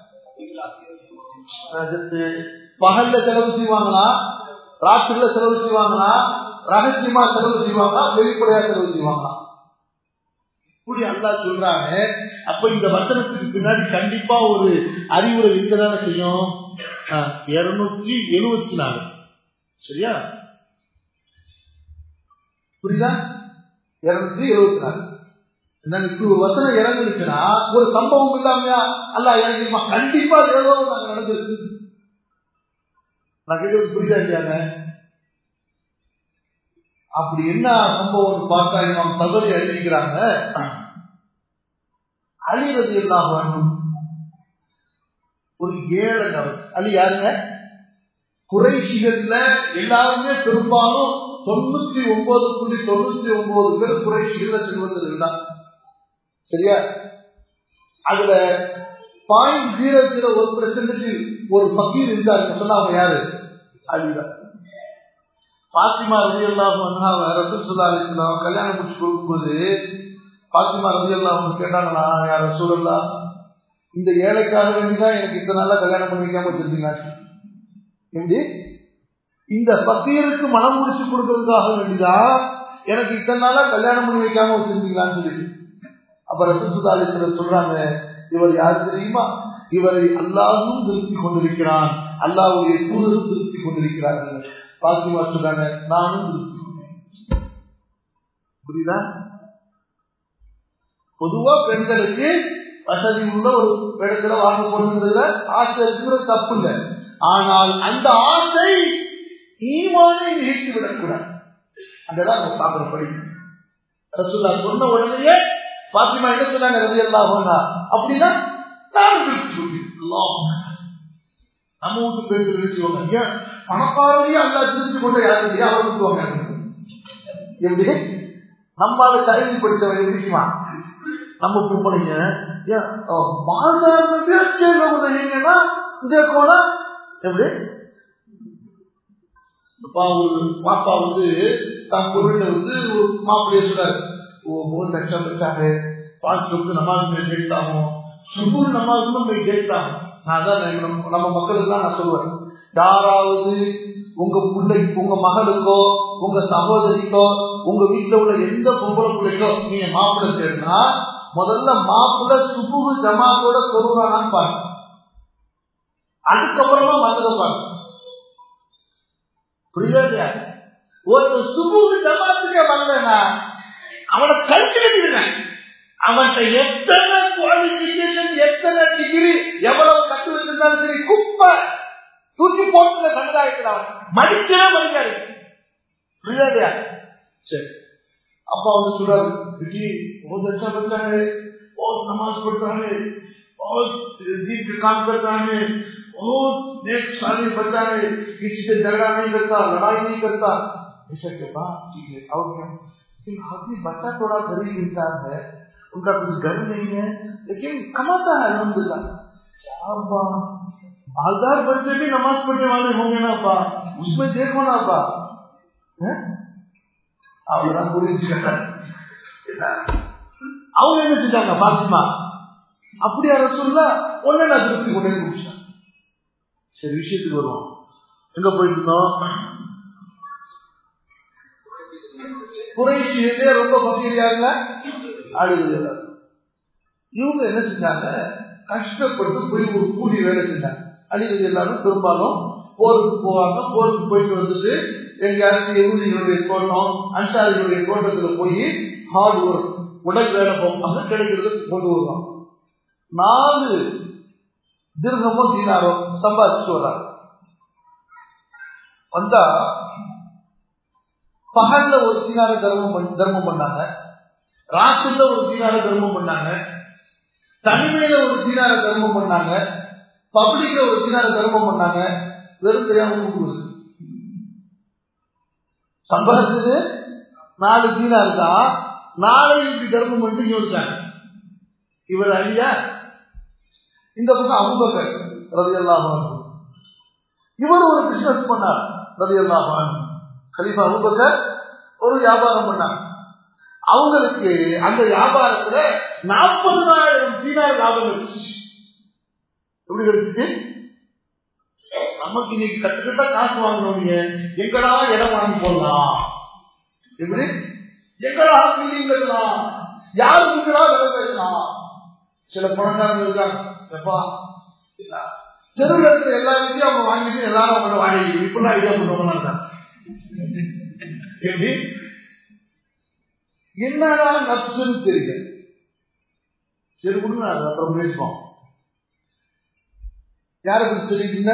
பகல்ல செலவு செய்வாங்களா ராத்திரில செலவு செய்வாங்களா ரகசியமா செலவு செய்வாங்களா வெளிப்படையா செலவு செய்வாங்களா இப்படி அல்லா சொல்றாங்க அப்ப இந்த வசனத்துக்கு பின்னாடி கண்டிப்பா ஒரு அறிவுரை இருக்கதான செய்யும் இருநூற்றி எழுபத்தி நாலு சரியா புரியுதா இருநூற்றி எழுபத்தி நாலு இப்படி ஒரு வசனம் இறங்குச்சுன்னா ஒரு சம்பவம் இல்லாமையா அல்ல இறங்கிருமா கண்டிப்பா ஏதோ நாங்க நடந்திருக்கு நான் கேட்கறது புரியுதா இல்லையாங்க அப்படி என்ன சம்பவம் பார்த்தா இமாம் தகவலை அறிவிக்கிறாங்க அழிறது எல்லாம் வேண்டும் ஒரு ஏழை நபர் அது யாருங்க குறைசிகள்ல எல்லாருமே பெரும்பாலும் தொண்ணூத்தி ஒன்பது புள்ளி தொண்ணூத்தி ஒன்பது பேர் குறைசிகள்ல செல்வதில் தான் சரியா அதுல பாயிண்ட் ஜீரோ ஜீரோ ஒரு பெர்சன்டேஜ் ஒரு பக்கீர் இருந்தாரு சொன்னா அவங்க யாரு அலிதான் பாத்திமா ரவி எல்லாம் ரசூல் சுல்லா அலிஸ்லாம் கல்யாணம் முடிச்சு கொடுக்கும்போது பாத்திமா ரவி எல்லாம் கேட்டாங்களா யார் ரசூல் இந்த ஏழைக்காக வேண்டிதான் எனக்கு இத்தனை நாளா கல்யாணம் பண்ணி வைக்காம வச்சிருந்தீங்க எப்படி இந்த பக்கீருக்கு மனம் முடிச்சு கொடுக்கறதுக்காக வேண்டிதான் எனக்கு இத்தனை நாளா கல்யாணம் பண்ணி வைக்காம வச்சிருந்தீங்களான்னு சொல்லிட்டு அப்ப ரசூல் சுல்லா அலிஸ்லாம் சொல்றாங்க இவர் யார் தெரியுமா இவரை அல்லாவும் திருப்தி கொண்டிருக்கிறான் அல்லாவுடைய தூதரும் திருப்தி கொண்டிருக்கிறார்கள் பாத்திமா சொல்றாங்க நானும் திருப்தி புரியுதா பொதுவா பெண்களுக்கு வசதி உள்ள ஒரு இடத்துல வாங்க போடுறதுல ஆசை இருக்கிற தப்பு இல்லை ஆனால் அந்த ஆசை ஈமானை நிகழ்த்தி விடக்கூடாது அங்கதான் நம்ம பாக்குற படி ரசுல்லா சொன்ன உடனேயே பாத்திமா என்ன சொன்னாங்க ரவி எல்லாம் அப்படின்னா நான் திருப்தி நம்ம வீட்டு பெண்கள் நினைச்சுவாங்க ஏன் பணக்காரரையும் அல்லா திருப்பி கொண்டு யாரும் இல்லையா அவர்களுக்குவாங்க எப்படி நம்ம அதை கல்வி படித்தவன் எப்படிமா நம்ம பிற்பனைங்க வாழ்ந்தாருன்னா இங்க போனா எப்படி பாப்பா வந்து தன் பொருள்ல வந்து மாப்பிள்ளைய சொல்றாரு ஓ மூணு லட்சம் வச்சாரு पांच वक्त नमाज में देखता हूँ சுபூர் நமாஸ்க்கும் போய் கேட்கலாம் நான் தான் நம்ம நம்ம மக்களுக்கெல்லாம் நான் சொல்லுவேன் யாராவது உங்க பிள்ளை உங்க மகளுக்கோ உங்க சகோதரிக்கோ உங்க வீட்டுல உள்ள எந்த பொம்பளை பிள்ளைக்கோ நீங்க மாப்பிள்ளை தேடினா முதல்ல மாப்பிள்ளை சுபுகு ஜமாத்தோட சொல்லுவானான்னு பாருங்க அதுக்கப்புறமா மற்றதை பாருங்க புரியுதா ஒரு சுபுகு ஜமாத்துக்கே வரலன்னா அவனை கழிச்சுக்கிட்டு அவன்கிட்ட எத்தனை குவாலிபிகேஷன் எத்தனை டிகிரி எவ்வளவு கட்டு வச்சிருந்தாலும் சரி குப்பை தூக்கி போட்டு சமுதாயத்தில் மடிக்கவே மடிக்காது புரியாதையா சரி அப்பா வந்து சொல்றாரு बेटी बहुत अच्छा बच्चा है बहुत नमाज पढ़ता है बहुत दीन के काम करता है बहुत नेक साली बच्चा है किसी से झगड़ा नहीं करता लड़ाई नहीं करता ऐसा के बाद ठीक है और क्या लेकिन आदमी बच्चा थोड़ा गरीब इंसान है उनका कुछ घर नहीं है लेकिन कमाता है अलहमदुल्ला क्या मालदार बच्चे भी नमाज पढ़ने वाले होंगे ना पा उसमें देखो ना पा அவங்கதான் புரிஞ்சுக்கிட்ட அவங்க என்ன செஞ்சாங்க பாத்திமா அப்படியா சொல்ல ஒன்னு நான் திருப்தி கொண்டு முடிச்சேன் சரி விஷயத்துக்கு வருவோம் எங்க போயிட்டு இருந்தோம் குறைச்சியிலே ரொம்ப பகுதியாங்க அழுகுது இவங்க என்ன செஞ்சாங்க கஷ்டப்பட்டு போய் ஒரு கூலி வேலை செஞ்சாங்க அழிவது எல்லாரும் பெரும்பாலும் போருக்கு போவாங்க போருக்கு போயிட்டு வந்துட்டு எங்கேயாச்சும் எருதிகளுடைய தோட்டம் அன்சாரிகளுடைய தோட்டத்துல போய் ஹார்ட் ஒர்க் உடல் வேலை போவாங்க கிடைக்கிறது கொண்டு வருவாங்க நாலு திருகமோ தீனாரோ சம்பாதிச்சுட்டு வர்றாங்க வந்தா பகல்ல ஒரு தீனார தர்மம் தர்மம் பண்ணாங்க ராத்திரில ஒரு தீனார தர்மம் பண்ணாங்க தனிமையில ஒரு தீனார தர்மம் பண்ணாங்க பப்ளிக்ல ஒரு தீனார தர்மம் பண்ணாங்க வெறும் தெரியாம கூப்பிடுவது சம்பாதிச்சது நாலு தீனார் தான் நாளை இப்படி தர்மம் பண்ணிட்டு யோசிச்சாங்க இவர் அழியா இந்த பக்கம் அபுபக்கர் ரவி அல்லாஹான் இவர் ஒரு பிசினஸ் பண்ணார் ரவி அல்லாஹான் கலீஃபா அபுபக்கர் ஒரு வியாபாரம் பண்ணாங்க அவங்களுக்கு அந்த வியாபாரத்துல நாற்பதாயிரம் தீனார் லாபம் கிடைச்சு எப்படி கிடைச்சிச்சு நமக்கு இன்னைக்கு கட்டுக்கிட்ட காசு வாங்கணும் எங்கடா இடம் வாங்கி போடலாம் எப்படி எங்கடா பில்டிங் கட்டலாம் யாரு முன்னடா விலை பேசலாம் சில பணக்காரங்க இருக்காங்க எப்பா தெருவில் இருக்கிற எல்லா வீட்டையும் அவங்க வாங்கிட்டு எல்லாரும் அவங்க வாங்கி இப்படிலாம் ஐடியா பண்ணுவாங்க எப்படி என்னடா நப்சுன்னு தெரியல சரி கொடுங்க அப்புறம் பேசுவோம் யாருக்கு தெரியுதுங்க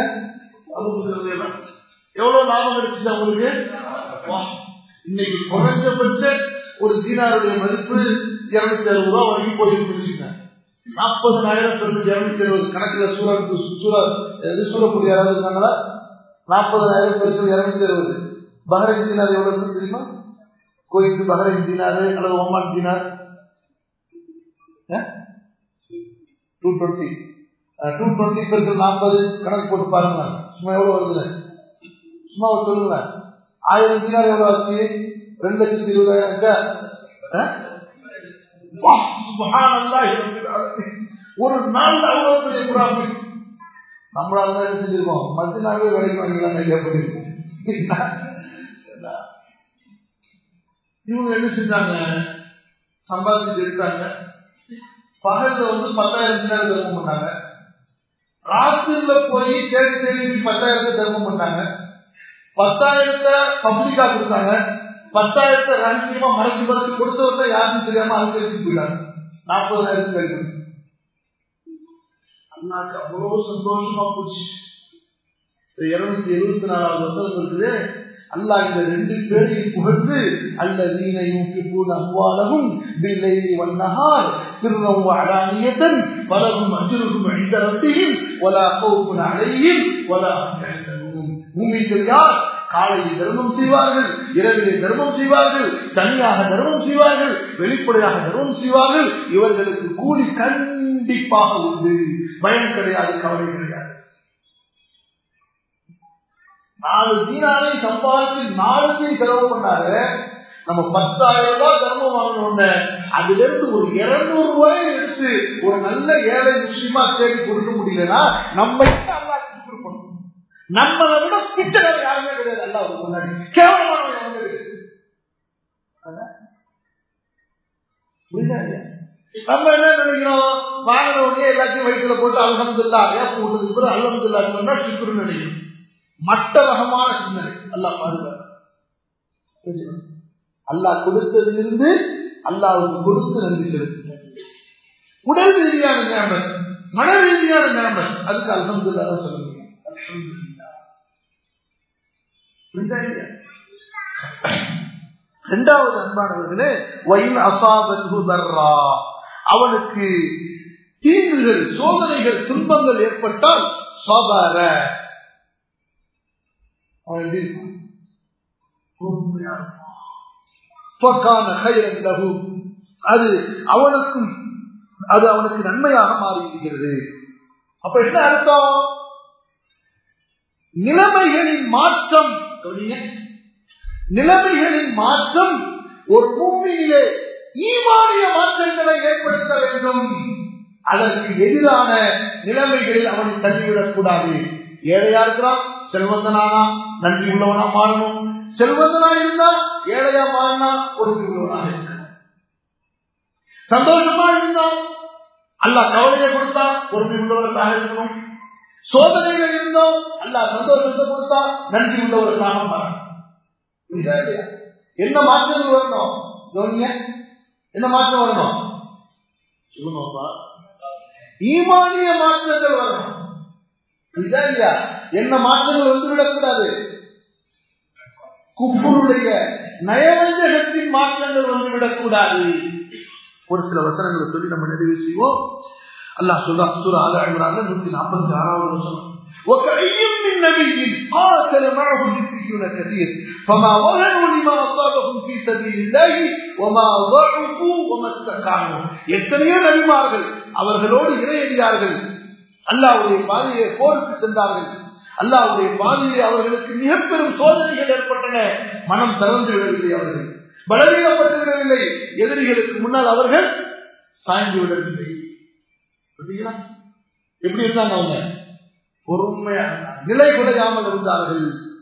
எவ்வளவு லாபம் கிடைச்சிச்சு அவங்களுக்கு இன்னைக்கு குறைஞ்சபட்ச ஒரு தீனாருடைய மதிப்பு இருநூத்தி அறுபது ரூபாய் வரைக்கும் போயிருக்கு வச்சுக்கோங்க நாற்பதாயிரம் பெருக்கு இருநூத்தி அறுபது கணக்கில் சூழலுக்கு சூழ எது சூழக்கூடிய யாராவது இருக்காங்களா நாற்பதாயிரம் பெருக்கு இருநூத்தி அறுபது பஹ்ரைன் தீனார் எவ்வளவு இருக்கு தெரியுமா கோயிலுக்கு பஹ்ரைன் தீனாரு அல்லது ஒமான் தீனார் டூ டுவெண்ட்டி டூ டுவெண்ட்டி பெருக்கு நாற்பது கணக்கு போட்டு பாருங்க சும்மா எவ்வளவு வருது சும்மா சொல்லுங்க ஆயிரம் தீனார் எவ்வளவு ஆச்சு ரெண்டு லட்சத்தி இருபதாயிரம் ஒரு நாள் அவ்வளவு பெரிய குராபி நம்மளால தான் செஞ்சிருக்கோம் மத்திய நாளே வேலைக்கு வாங்கிக்கலாம் ஐடியா பண்ணிருக்கோம் இவங்க என்ன செஞ்சாங்க சம்பாதிச்சு எடுத்தாங்க பகல்ல வந்து பத்தாயிரம் தினார் தர்மம் பண்ணாங்க ராத்திரில போய் தேடி தேடி பத்தாயிரத்தை தர்மம் பண்ணாங்க பத்தாயிரத்தை பப்ளிக்கா கொடுத்தாங்க பத்தாயிரத்தை ரகசியமா மறைச்சு மறைச்சு கொடுத்தவர்ல யாருக்கும் தெரியாம அனுசரிச்சு போயிடாங்க நாற்பதாயிரத்துக்கு கிடைக்கும் அண்ணாக்கு அவ்வளவு சந்தோஷமா போச்சு இருநூத்தி எழுபத்தி நாலாவது வருஷம் இருக்குது அல்லா இந்த ரெண்டு பேரையும் புகழ்ந்து அல்ல நீனையும் அவ்வாலகும் பில்லை வண்ணஹார் சிறுநவு அடானியத்தன் பலகும் அஜுருகும் அழிந்தரத்தையும் ஒலா கௌப்புன் அலையும் ஒலா பூமியில் யார் காலையில் தர்மம் செய்வார்கள் இரவிலே தர்மம் செய்வார்கள் தனியாக தர்மம் செய்வார்கள் வெளிப்படையாக தர்மம் செய்வார்கள் இவர்களுக்கு கூலி கண்டிப்பாக உண்டு பயம் கிடையாது கவலை கிடையாது நாலு தீனாரை சம்பாதிச்சு நாலுத்தையும் செலவு பண்ணாரு நம்ம பத்தாயிரம் ரூபாய் தர்மம் வாங்கணும்னு அதுல இருந்து ஒரு இருநூறு ரூபாய் எடுத்து ஒரு நல்ல ஏழை முஸ்லிமா தேடி கொடுக்க முடியலன்னா நம்ம அல்லாஹ்க்கு கொடுக்கணும் நம்மளை விட பிச்சைக்காரர் யாருமே கிடையாது அல்லாஹ் முன்னாடி கேவலமானவன் யாருமே கிடையாது அதான். புரியுதா இல்லையா? நம்ம என்ன நினைக்கிறோம் வாங்கின உடனே எல்லாத்தையும் வயிற்றுல போட்டு அலகம்துல்லா ஏப்ப விட்டதுக்கு பிறகு அலகம்துல்லா சொன்னா சிக்குரு நினைக்கிறோம் மட்ட ரகமான சிந்தனை அல்லாஹ் பாதுகாப்பு அல்லாஹ் கொடுத்ததிலிருந்து அல்லாவுக்கு கொடுத்து நன்றி செலுத்துங்க உடல் ரீதியான ஞாபகம் மன ரீதியான ஞாபகம் அதுக்கு அலமதுல்லா தான் சொல்ல முடியும் அல்ஹம்துலில்லாஹ். புரியுதா இல்லையா? இரண்டாவது அன்பானவர்களே வயல் அசாபத்து தர்ரா அவனுக்கு தீங்குகள் சோதனைகள் துன்பங்கள் ஏற்பட்டால் சபர அவன் எப்படி இருப்பான்? பொறுமையா இருப்பான். ஃபகான கைரன் லஹு. அது அவனுக்கும் அது அவனுக்கு நன்மையாக மாறியிருக்கிறது அப்ப என்ன அர்த்தம் நிலைமைகளின் மாற்றம் கவனிங்க. நிலைமைகளின் மாற்றம் ஒரு பூமியிலே ஈமானிய மாற்றங்களை ஏற்படுத்த வேண்டும் அதற்கு எதிரான நிலைமைகளில் அவனை தள்ளிவிடக் கூடாது ஏழையா இருக்கிறான் செல்வந்தனானா நன்றி உள்ளவனா மாறணும் செல்வந்தனா இருந்தா ஏழையா மாறினா ஒடுங்கி உள்ளவனாக இருக்கணும் சந்தோஷமா இருந்தா அல்லாஹ் கவலையை கொடுத்தா பொறுமை உள்ளவர்களாக இருக்கணும் சோதனைகள் இருந்தோம் அல்லாஹ் சந்தோஷத்தை கொடுத்தா நன்றி உள்ளவர்களாக மாறணும் புரியுதா இல்லையா? என்ன மாற்றங்கள் வரணும் கவனிங்க. என்ன மாற்றம் வரணும் சொல்லுங்கப்பா ஈமானிய மாற்றங்கள் வரணும் புரியுதா இல்லையா என்ன மாற்றங்கள் வந்துவிடக்கூடாது குப்புடைய நயவஞ்சகத்தின் மாற்றங்கள் வந்துவிடக்கூடாது ஒரு சில வசனங்களை சொல்லி நம்ம நிறைவு செய்வோம் அல்லாஹ் சொல்றா சூரா ஆல இம்ரான்ல நூத்தி நாற்பத்தி ஆறாவது வசனம் وكأي من نبي قاتل معه ربيون كثير فما وهنوا لما أصابهم في سبيل الله وما ضعفوا وما استكانوا எத்தனையோ நபிமார்கள் அவர்களோடு இணையடியார்கள் அல்லாவுடைய பாதையை போருக்கு சென்றார்கள் அல்லாவுடைய பாதையை அவர்களுக்கு மிக பெரும் சோதனைகள் ஏற்பட்டன மனம் திறந்து விடவில்லை அவர்கள் பலவீனப்பட்டு விடவில்லை எதிரிகளுக்கு முன்னால் அவர்கள் சாய்ந்து விடவில்லை புரியுதா? எப்படி இருந்தாங்க அவங்க பொறுமையா நிலை குலையாமல் இருந்தார்கள்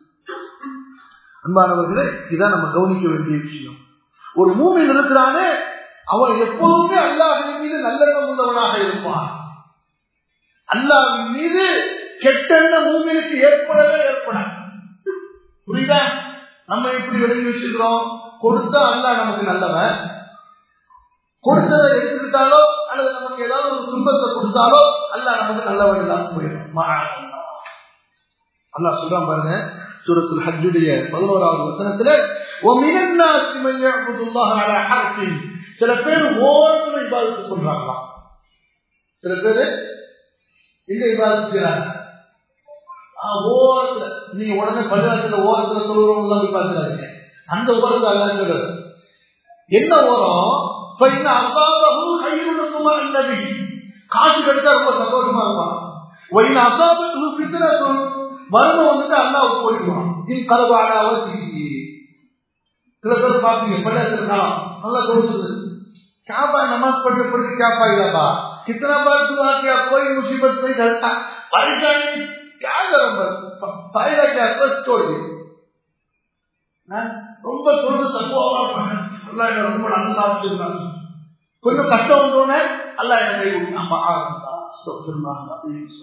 அன்பானவர்களே இதான் நம்ம கவனிக்க வேண்டிய விஷயம் ஒரு மூமின் இருக்கிறானே அவன் எப்போதுமே அல்லாஹின் மீது நல்லெண்ணம் உள்ளவனாக இருப்பான் அல்லாஹின் மீது கெட்டெண்ண மூமினுக்கு ஏற்படவே ஏற்பட புரியுதா நம்ம எப்படி விளங்கி வச்சிருக்கிறோம் கொடுத்தா அல்லாஹ் நமக்கு நல்லவன் கொடுத்ததை எடுத்துக்கிட்டாலோ அல்லது நமக்கு ஏதாவது ஒரு துன்பத்தை கொடுத்தாலோ அல்லாஹ் நமக்கு நல்லவன் இல்லாம போயிடும் அல்லாஹ் சொல்றான் பாருங்க சூரத்துல் ஹஜ்ஜுடைய பதினோராவது வசனத்துல وَمِنَ النَّاسِ مَن يَعْبُدُ اللَّهَ عَلَى حَرْفٍ சில பேர் ஓரத்துல இபாதத்து பண்றாங்களாம் சில பேர் எங்க இபாதத்து செய்றாங்க ஆ, ஓரத்துல நீங்க உடனே பள்ளிவாசல ஓரத்துல தொழுறவங்க எல்லாம் போய் பார்த்துறாங்க அந்த ஓரத்துல எல்லாம் சொல்றது என்ன ஓரம் فإن أصابه خير لكما النبي காசு கிடைச்சா ரொம்ப சந்தோஷமா இருப்பான் وإن أصابته فتنة மரணம் வந்துட்டு அல்லாஹ் போயிடுவான் இன் கலவான அவசி சில பேர் பாப்பீங்க பள்ளியாசல் இருக்கலாம் நல்லா கொடுக்குது क्या नमाज पढ़ते पढ़ते क्या फायदा था कितना बार दुआ किया कोई मुसीबत नहीं डरता परेशानी क्या करूं बस फायदा क्या बस छोड़ दे ரொம்ப சொல்றது தப்புவா பண்ணேன் அல்லா என்ன ரொம்ப நல்லா வச்சிருந்தாங்க கொஞ்சம் கஷ்டம் வந்தோடனே அல்லா என்ன கை விட்டான் ஆரம்பா சொத்துருந்தாங்க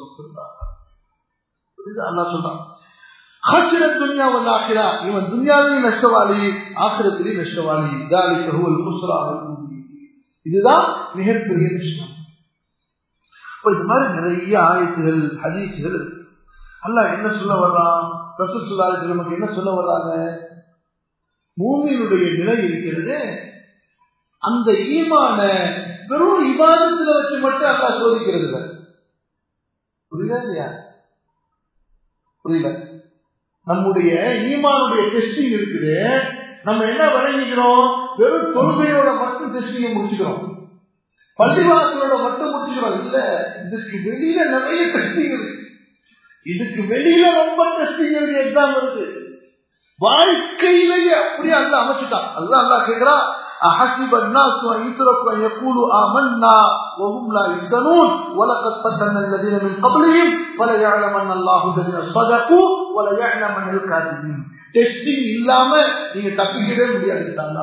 அல்லா சொல்றான் خسر الدنيا والاخره இவன் துன்யாவிலும் நஷ்டவாளி ஆখিরাத்திலும் நஷ்டவாளி ذلك هو الخسران المبين இதுதான் மிகப்பெரிய நஷ்டம் இப்போ இது மாதிரி நிறைய ஆயத்துகள் ஹதீசுகள் இருக்கு அல்லாஹ் என்ன சொல்ல வர்றான் ரசூல் சுல்லாஹி நமக்கு என்ன சொல்ல வர்றாங்க பூமியினுடைய நிலை இருக்கிறது அந்த ஈமான வெறும் இபாதத்துல வச்சு மட்டும் அல்லா சோதிக்கிறது இல்லை புரியல இல்லையா புரியல நம்முடைய ஈமானுடைய டெஸ்டிங் இருக்குது நம்ம என்ன விளங்கிக்கிறோம் வெறும் தொழுகையோட மட்டும் டெஸ்டிங்க முடிச்சுக்கிறோம் பள்ளிவாசலோட மட்டும் முடிச்சுக்கிறோம் இல்ல இதுக்கு வெளியில நிறைய டெஸ்டிங் இருக்கு இதுக்கு வெளியில ரொம்ப டெஸ்டிங் இருக்கு எக்ஸாம் இருக்கு வாழ்க்கையிலேயே அப்படியே அல்ல அமைச்சுட்டான் அதுதான் அல்லா கேட்கிறான் أحسب الناس أن يتركوا أن يقولوا آمنا وهم لا يفتنون ولقد فتنا الذين من قبلهم فليعلمن الله الذين صدقوا وليعلمن الكاذبين டெஸ்டிங் இல்லாம நீங்க தப்பிக்கவே முடியாது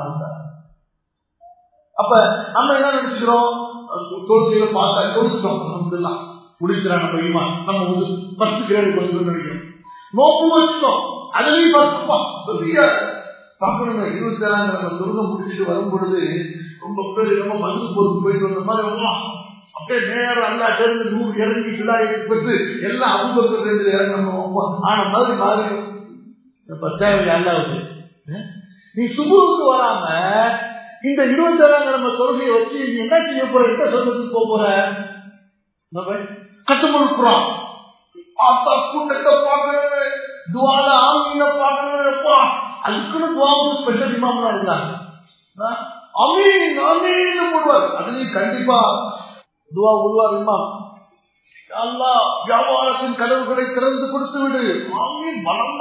அப்ப நம்ம என்ன நினைச்சுக்கிறோம் தோல்வியில பார்த்தா கொடுத்துட்டோம் அல்ஹம்துலில்லாஹ் முடிக்கிறான் நம்ம ஈமான் நம்ம வந்து பத்து கிரேடு கொடுத்து நினைக்கிறோம் நோக்கு வச்சுட்டோம் அதுலயும் பார்த்துப்போம் பெரிய பார்க்கணுங்க இருபத்தி ஏழாம் நம்ம துருகம் முடிச்சுட்டு வரும் பொழுது ரொம்ப பேர் நம்ம மருந்து பொறுப்பு போயிட்டு வந்த மாதிரி வருவோம் அப்படியே நேரம் அல்லா சேர்ந்து நூறு இறங்கி விழாயை பெற்று எல்லாம் அபுபக்கர் இருந்து இறங்கணும் ஆன மாதிரி மாறி இப்ப தேவை அல்லாவுக்கு நீ சுபுருக்கு வராம இந்த இருபத்தி ஏழாம் கிழமை தொழுகையை வச்சு நீ என்ன செய்ய போற என்ன சொல்றதுக்கு போக போற கட்டுமுழுக்குறோம் ஆத்தா கூட்டத்தை பார்க்கணும் துவால ஆமீன பார்க்கணும் எப்பா அதுக்குன்னு துவாவும் ஸ்பெஷல் இமாமலா இருந்தாங்க அமீன் அமீன் போடுவார் அதுலயும் கண்டிப்பா துவா உருவார் இமாம் அல்லா வியாபாரத்தின் கதவுகளை திறந்து கொடுத்து விடு ஆமீன் பலம்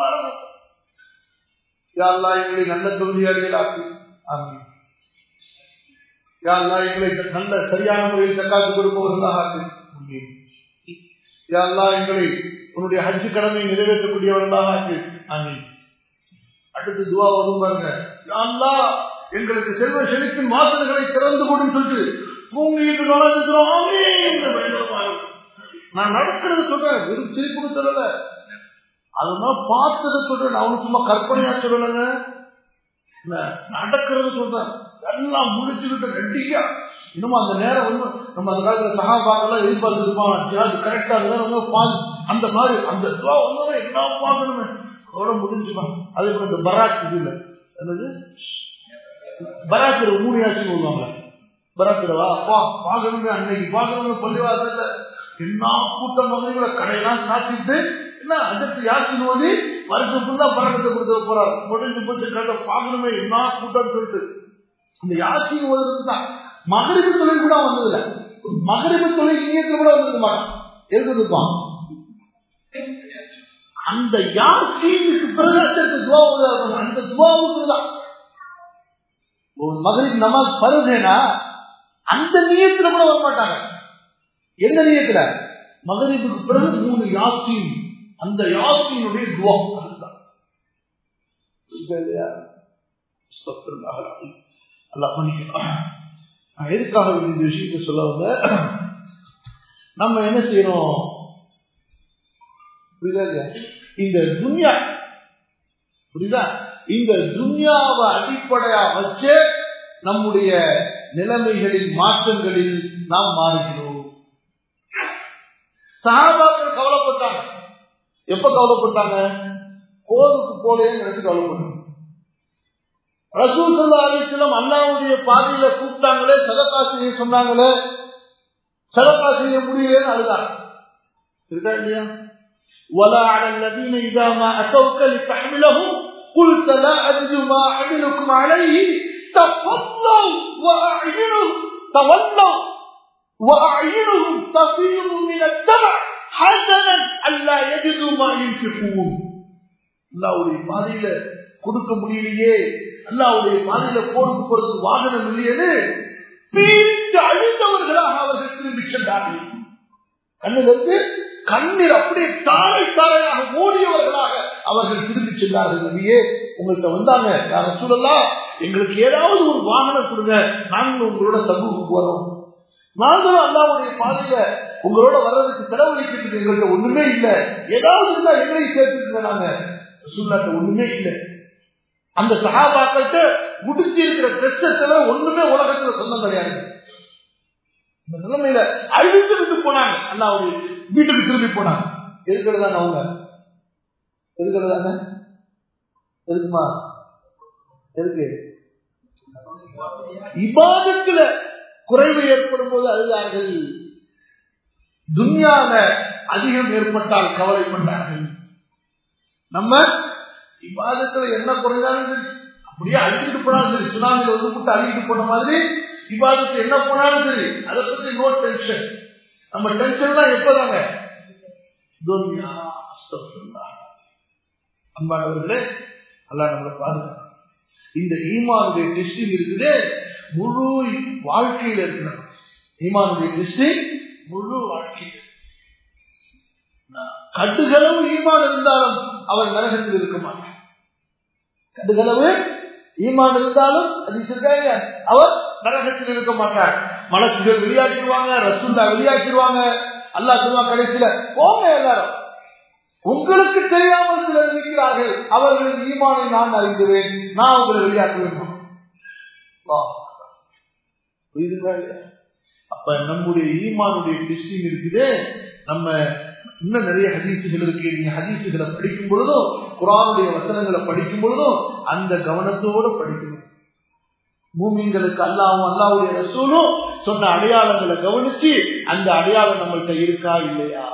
யாழ்லா எங்களை நல்ல தொழிலாளிகளாக்கு ஆமீன் யாழ்லா எங்களை நல்ல சரியான முறையில் தக்காத்து கொடுப்பவர்களாக ஆக்கு யாழ்லா எங்களை உன்னுடைய ஹஜ்ஜு கடமையை நிறைவேற்றக்கூடியவர்களாக ஆக்கு ஆமீன் அடுத்து துவா வரும் பாருங்க யாழ்லா எங்களுக்கு செல்வ செழிப்பின் வாசல்களை திறந்து கொண்டு சொல்லிட்டு தூங்கிட்டு நடந்துக்கிறோம் நான் நடக்கிறது சொல்றேன் வெறும் சிரிப்புன்னு சொல்லல அதெல்லாம் பார்த்ததை சொல்றேன் அவனுக்கு சும்மா கற்பனையா சொல்லலைங்க நடக்கிறது சொல்றேன் எல்லாம் முடிச்சுக்கிட்டு ரெட்டியா இன்னும் அந்த நேரம் வந்து நம்ம அந்த காலத்துல சகாபாக்கெல்லாம் எதிர்பார்த்துருப்பான் அது கரெக்டா இருந்தா அந்த மாதிரி அந்த துவா ஒண்ணுமே என்ன பார்க்கணுமே அதோட முடிஞ்சுப்பான் அதே போல இந்த பராக் இது இல்லை என்னது பராக்கிற மூணு யாச்சும் சொல்லுவாங்க பராக்கிறவா அப்பா பார்க்கணுங்க அன்னைக்கு பார்க்கணுங்க பள்ளிவாசல்ல என்ன கூட்டம் வந்து கடையெல்லாம் சாத்திட்டு என்ன அதற்கு யாசின் ஓதி வருஷம் ஃபுல்லா பழக்கத்தை கொடுத்து போறாரு முடிஞ்சு போச்சு கதை பார்க்கணுமே என்ன கூட்டம் சொல்லிட்டு அந்த யாசின் ஓதுறது தான் மகரிபு தொழில் கூட வந்ததில்ல மகரிபு தொழில் இயக்கத்தில் கூட வந்திருக்க மாட்டான் எழுதிருப்பான் அந்த யாசீனுக்கு பிறகு அடுத்த துவா ஓதுறாங்க அந்த துவாவுக்கு தான் ஒரு மகளிர் நமாஸ் பருதுனா அந்த நியத்துல கூட வர மாட்டாங்க எந்த நியத்துல மகரிபுக்கு பிறகு மூணு யாசின் அந்த யாசினுடைய துவா அதுதான் எதுக்காக இந்த விஷயத்தை சொல்ல வந்த நம்ம என்ன செய்யறோம் புரியுதா இந்த துன்யா புரியுதா இந்த துன்யாவை அடிப்படையா வச்சு நம்முடைய நிலைமைகளில் மாற்றங்களில் நாம் மாறுகிறோம் சகாபாக்கள் கவலைப்பட்டாங்க எப்ப கவலைப்பட்டாங்க போருக்கு போலேன்னு நினைச்சு கவலைப்பட்டாங்க ரசூல் சல்லா அலிஸ்லம் அண்ணாவுடைய பாதையில கூப்பிட்டாங்களே சதக்கா செய்ய சொன்னாங்களே சதக்கா செய்ய முடியலன்னு அழுதாங்க இருக்கா இல்லையா ولا على الذين إذا ما أتوك لتحملهم قلت لا أجد ما أحملكم عليه تفضل وأعينهم تولوا وأعينهم تفيض من الدمع حسنا ألا يجدوا ما ينفقون அல்லாவுடைய பாதையில கொடுக்க முடியலையே அல்லாவுடைய பாதையில போருக்கு போறது வாகனம் இல்லையே பீட்டு அழிந்தவர்களாக அவர்கள் திரும்பி சென்றார்கள் கண்ணிலிருந்து கண்ணீர் அப்படியே தாரை தாரையாக ஓடியவர்களாக அவர்கள் திரும்பி சென்றார்கள் நபியே உங்கள்கிட்ட வந்தாங்க யார சூழலா எங்களுக்கு ஏதாவது ஒரு வாகனம் கொடுங்க நாங்களும் உங்களோட சமூகம் போறோம் நாங்களும் அல்லாவுடைய பாதையில உங்களோட வர்றதுக்கு செலவழிக்கிறதுக்கு எங்கள்கிட்ட ஒண்ணுமே இல்லை ஏதாவது இருந்தா எங்களையும் சேர்த்துட்டு நாங்க சூழ்நாட்ட ஒண்ணுமே இல்லை அந்த சகாபாக்கள்கிட்ட முடிச்சு இருக்கிற கஷ்டத்துல ஒண்ணுமே உலகத்துல சொந்தம் கிடையாது இந்த நிலைமையில அழித்து விட்டு போனாங்க அல்லாவுடைய வீட்டுக்கு திரும்பி போனாங்க இருக்கிறதாங்க அவங்க இருக்கிறதாங்க இருக்குமா இருக்கு இபாதத்துல குறைவு ஏற்படும் போது அழுதார்கள் துன்யால அதிகம் ஏற்பட்டால் கவலைப்பட்டார்கள் நம்ம இபாதத்துல என்ன குறைந்தாலும் சரி அப்படியே அழிச்சிட்டு போனாலும் சரி சுனாமியில வந்து போட்டு அழிக்கிட்டு போன மாதிரி இபாதத்து என்ன போனாலும் சரி அதை பத்தி நோ டென்ஷன் நம்ம டென்ஷன் தான் எப்பதாங்க அன்பானவர்களே அல்ல நம்மளை பாருங்க இந்த ஈமானுடைய டெஸ்டிங் இருக்குது முழு வாழ்க்கையில இருக்கிறது ஈமானுடைய டெஸ்டிங் முழு வாழ்க்கையில் கட்டுகளவு ஈமான் இருந்தாலும் அவர் நரகத்தில் இருக்க மாட்டார் கட்டுகளவு ஈமான் இருந்தாலும் அது இருக்காங்க அவர் நரகத்தில் இருக்க மாட்டார் மலக்குகள் வெளியாக்கிடுவாங்க ரசுல்லா வெளியாக்கிடுவாங்க அல்லா சொல்லுவா கடைசியில போங்க எல்லாரும் உங்களுக்கு தெரியாமல் சிலர் இருக்கிறார்கள் அவர்களின் ஈமானை நான் அறிந்துவேன் நான் உங்களை வெளியாக்குவேன் அப்ப நம்முடைய ஈமானுடைய டெஸ்டிங் இருக்குது நம்ம இன்னும் நிறைய ஹதீசுகள் இருக்கு நீங்க ஹதீசுகளை படிக்கும் பொழுதும் குரானுடைய வசனங்களை படிக்கும் பொழுதும் அந்த கவனத்தோட படிக்கணும் மூமிங்களுக்கு அல்லாவும் அல்லாவுடைய ரசூலும் சொன்ன அடையாளங்களை கவனிச்சு அந்த அடையாளம் நம்மள்கிட்ட இருக்கா இல்லையா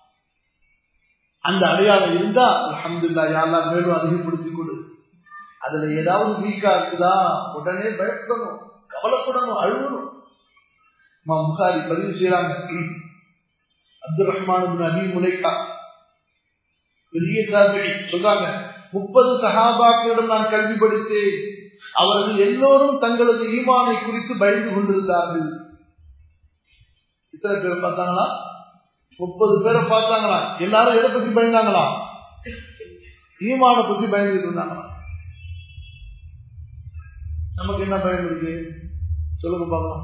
அந்த அடையாளம் இருந்தா அலமதுல்லா யாரெல்லாம் மேலும் அதிகப்படுத்திக் கொடு அதுல ஏதாவது வீக்கா இருக்குதா உடனே பயப்படணும் கவலைப்படணும் அழுவணும் முகாரி பதிவு செய்யறாங்க அப்துல் ரஹ்மான் அபி முலைக்கா பெரிய தாபி சொல்றாங்க முப்பது சகாபாக்களிடம் நான் கல்வி படித்தேன் அவர்கள் எல்லோரும் தங்களது ஈமானை குறித்து பயந்து கொண்டிருந்தார்கள் இத்தனை பேர் பார்த்தாங்களா முப்பது பேரை பார்த்தாங்களா எல்லாரும் எதை பத்தி பயந்தாங்களா ஈமான பத்தி பயந்துட்டு இருந்தாங்களா நமக்கு என்ன பயம் இருக்கு சொல்லுங்க பார்க்கலாம்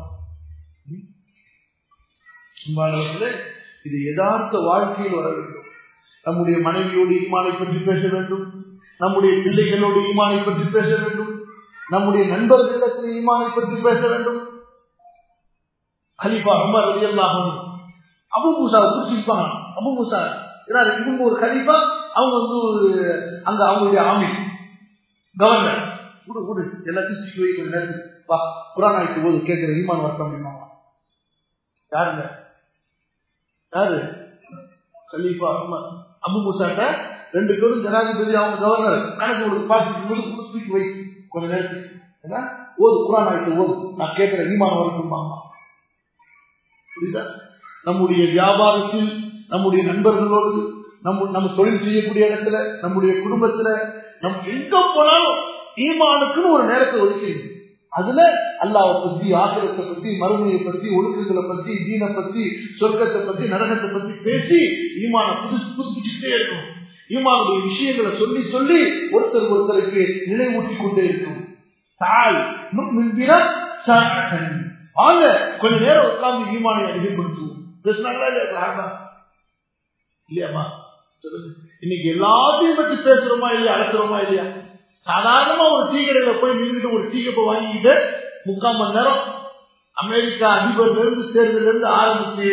இது யதார்த்த வாழ்க்கையில் வர வேண்டும் நம்முடைய மனைவியோடு ஈமானை பற்றி பேச வேண்டும் நம்முடைய பிள்ளைகளோடு ஈமானை பற்றி பேச வேண்டும் நம்முடைய நண்பர்களிடத்தில் ஈமானை பற்றி பேச வேண்டும் ஹலிஃபா உமர் ரலியல்லாஹு அபு மூசாவை குறிச்சிருப்பாங்க அபு மூசா ஏன்னா இவங்க ஒரு கலீஃபா அவங்க வந்து ஒரு அங்க அவங்களுடைய ஆமி கவர்னர் விடு விடு எல்லாத்தையும் தூக்கி வை கொஞ்ச நேரத்துக்கு வா குரான் ஆயிட்டு போது கேட்கிற ஈமான் வரட்டும் அப்படின்னா யாருங்க யாரு கலீஃபா உமர் அபு மூசாட்ட ரெண்டு பேரும் ஜனாதிபதி அவங்க கவர்னர் கணக்கு ஒரு பாட்டு போது தூக்கி வை கொஞ்ச நேரத்துக்கு ஏன்னா ஓது குரான் ஆயிட்டு ஓது நான் கேட்கிற ஈமான் வரட்டும் புரியுதா நம்முடைய வியாபாரத்தில் நம்முடைய நண்பர்களோடு நம்ம நம்ம தொழில் செய்யக்கூடிய இடத்துல நம்முடைய குடும்பத்துல நம் எங்க போனாலும் ஈமானுக்குன்னு ஒரு நேரத்தை ஒதுக்கி அதுல அல்லாவை பத்தி ஆசிரத்தை பத்தி மறுமையை பத்தி ஒழுக்கங்களை பத்தி தீனை பத்தி சொர்க்கத்தை பத்தி நரகத்தை பத்தி பேசி ஈமான புதுசு புதுப்பிச்சுட்டே இருக்கும் ஈமானுடைய விஷயங்களை சொல்லி சொல்லி ஒருத்தர் ஒருத்தருக்கு நினைவூட்டி கொண்டே இருக்கும் தாய் முன்பினம் வாங்க கொஞ்ச நேரம் உட்கார்ந்து ஈமானை அதிகப்படுத்துவோம் பேசினாங்களா இல்லையா இல்லையாமா சொல்லுங்க இன்னைக்கு எல்லாத்தையும் பத்தி பேசுறோமா இல்லையா அழைக்கிறோமா இல்லையா சாதாரணமா ஒரு டீ கடையில போய் நின்றுட்டு ஒரு டீ கப்பை வாங்கிட்டு முக்கால் மணி நேரம் அமெரிக்கா அதிபர்ல இருந்து தேர்தல இருந்து ஆரம்பிச்சு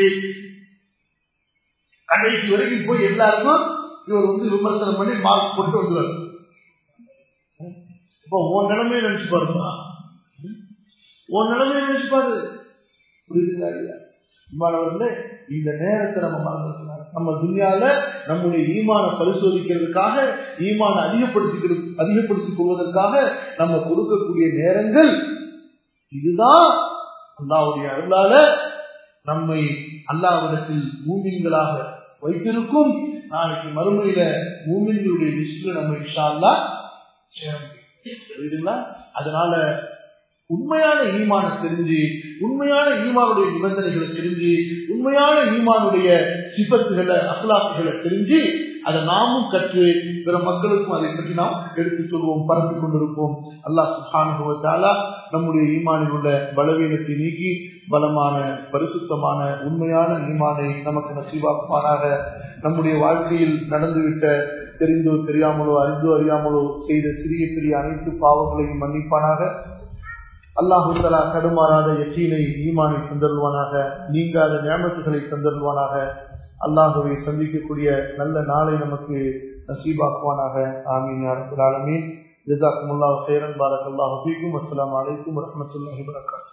கடைசி வரைக்கும் போய் எல்லாருக்கும் இவர் வந்து விமர்சனம் பண்ணி மார்க் போட்டு வந்துவார் இப்போ உன் நிலைமையை நினைச்சு பாருமா உன் நிலைமையை நினைச்சு பாரு புரியுதுங்களா இல்லையா மாணவர்களே இந்த நேரத்தை நம்ம மறந்துருக்கணும் நம்ம துணியால நம்முடைய ஈமான பரிசோதிக்கிறதுக்காக ஈமான அதிகப்படுத்தி அதிகப்படுத்திக் கொள்வதற்காக நம்ம கொடுக்கக்கூடிய நேரங்கள் இதுதான் அல்லாவுடைய அருளால நம்மை அல்லாவிடத்தில் மூமின்களாக வைத்திருக்கும் நாளைக்கு மறுமையில மூமின்களுடைய லிஸ்ட்ல நம்ம இஷா அல்லா புரியுதுங்களா அதனால உண்மையான ஈமான தெரிஞ்சு உண்மையான ஈமானுடைய நிபந்தனைகளை தெரிஞ்சு உண்மையான ஈமானுடைய சிபத்துகளை அகலாக்குகளை தெரிஞ்சு அதை நாமும் கற்று பிற மக்களுக்கும் அதை பற்றி நாம் எடுத்துச் சொல்வோம் பரப்பிக் கொண்டிருப்போம் அல்லாஹ் சுஹானுபவத்தாலா நம்முடைய ஈமானில் உள்ள பலவீனத்தை நீக்கி பலமான பரிசுத்தமான உண்மையான ஈமானை நமக்கு நசீவாக்குமாறாக நம்முடைய வாழ்க்கையில் நடந்துவிட்ட தெரிந்தோ தெரியாமலோ அறிந்தோ அறியாமலோ செய்த சிறிய பெரிய அனைத்து பாவங்களையும் மன்னிப்பானாக அல்லாஹு தலா கடுமாறாத எச்சீனை ஈமானை தந்தருவானாக நீங்காத ஞாபகத்துகளை தந்தருவானாக அல்லாஹுவை சந்திக்கக்கூடிய நல்ல நாளை நமக்கு நசீபாக்குவானாக ஆமீன் அரபுல் ஆலமீன் ஜிசாக்குமுல்லாஹ் சேரன் பாரக் அல்லாஹு ஃபீக்கும் அஸ்லாம் வலைக்கும் வரமத்துல்லாஹி வரகாத்து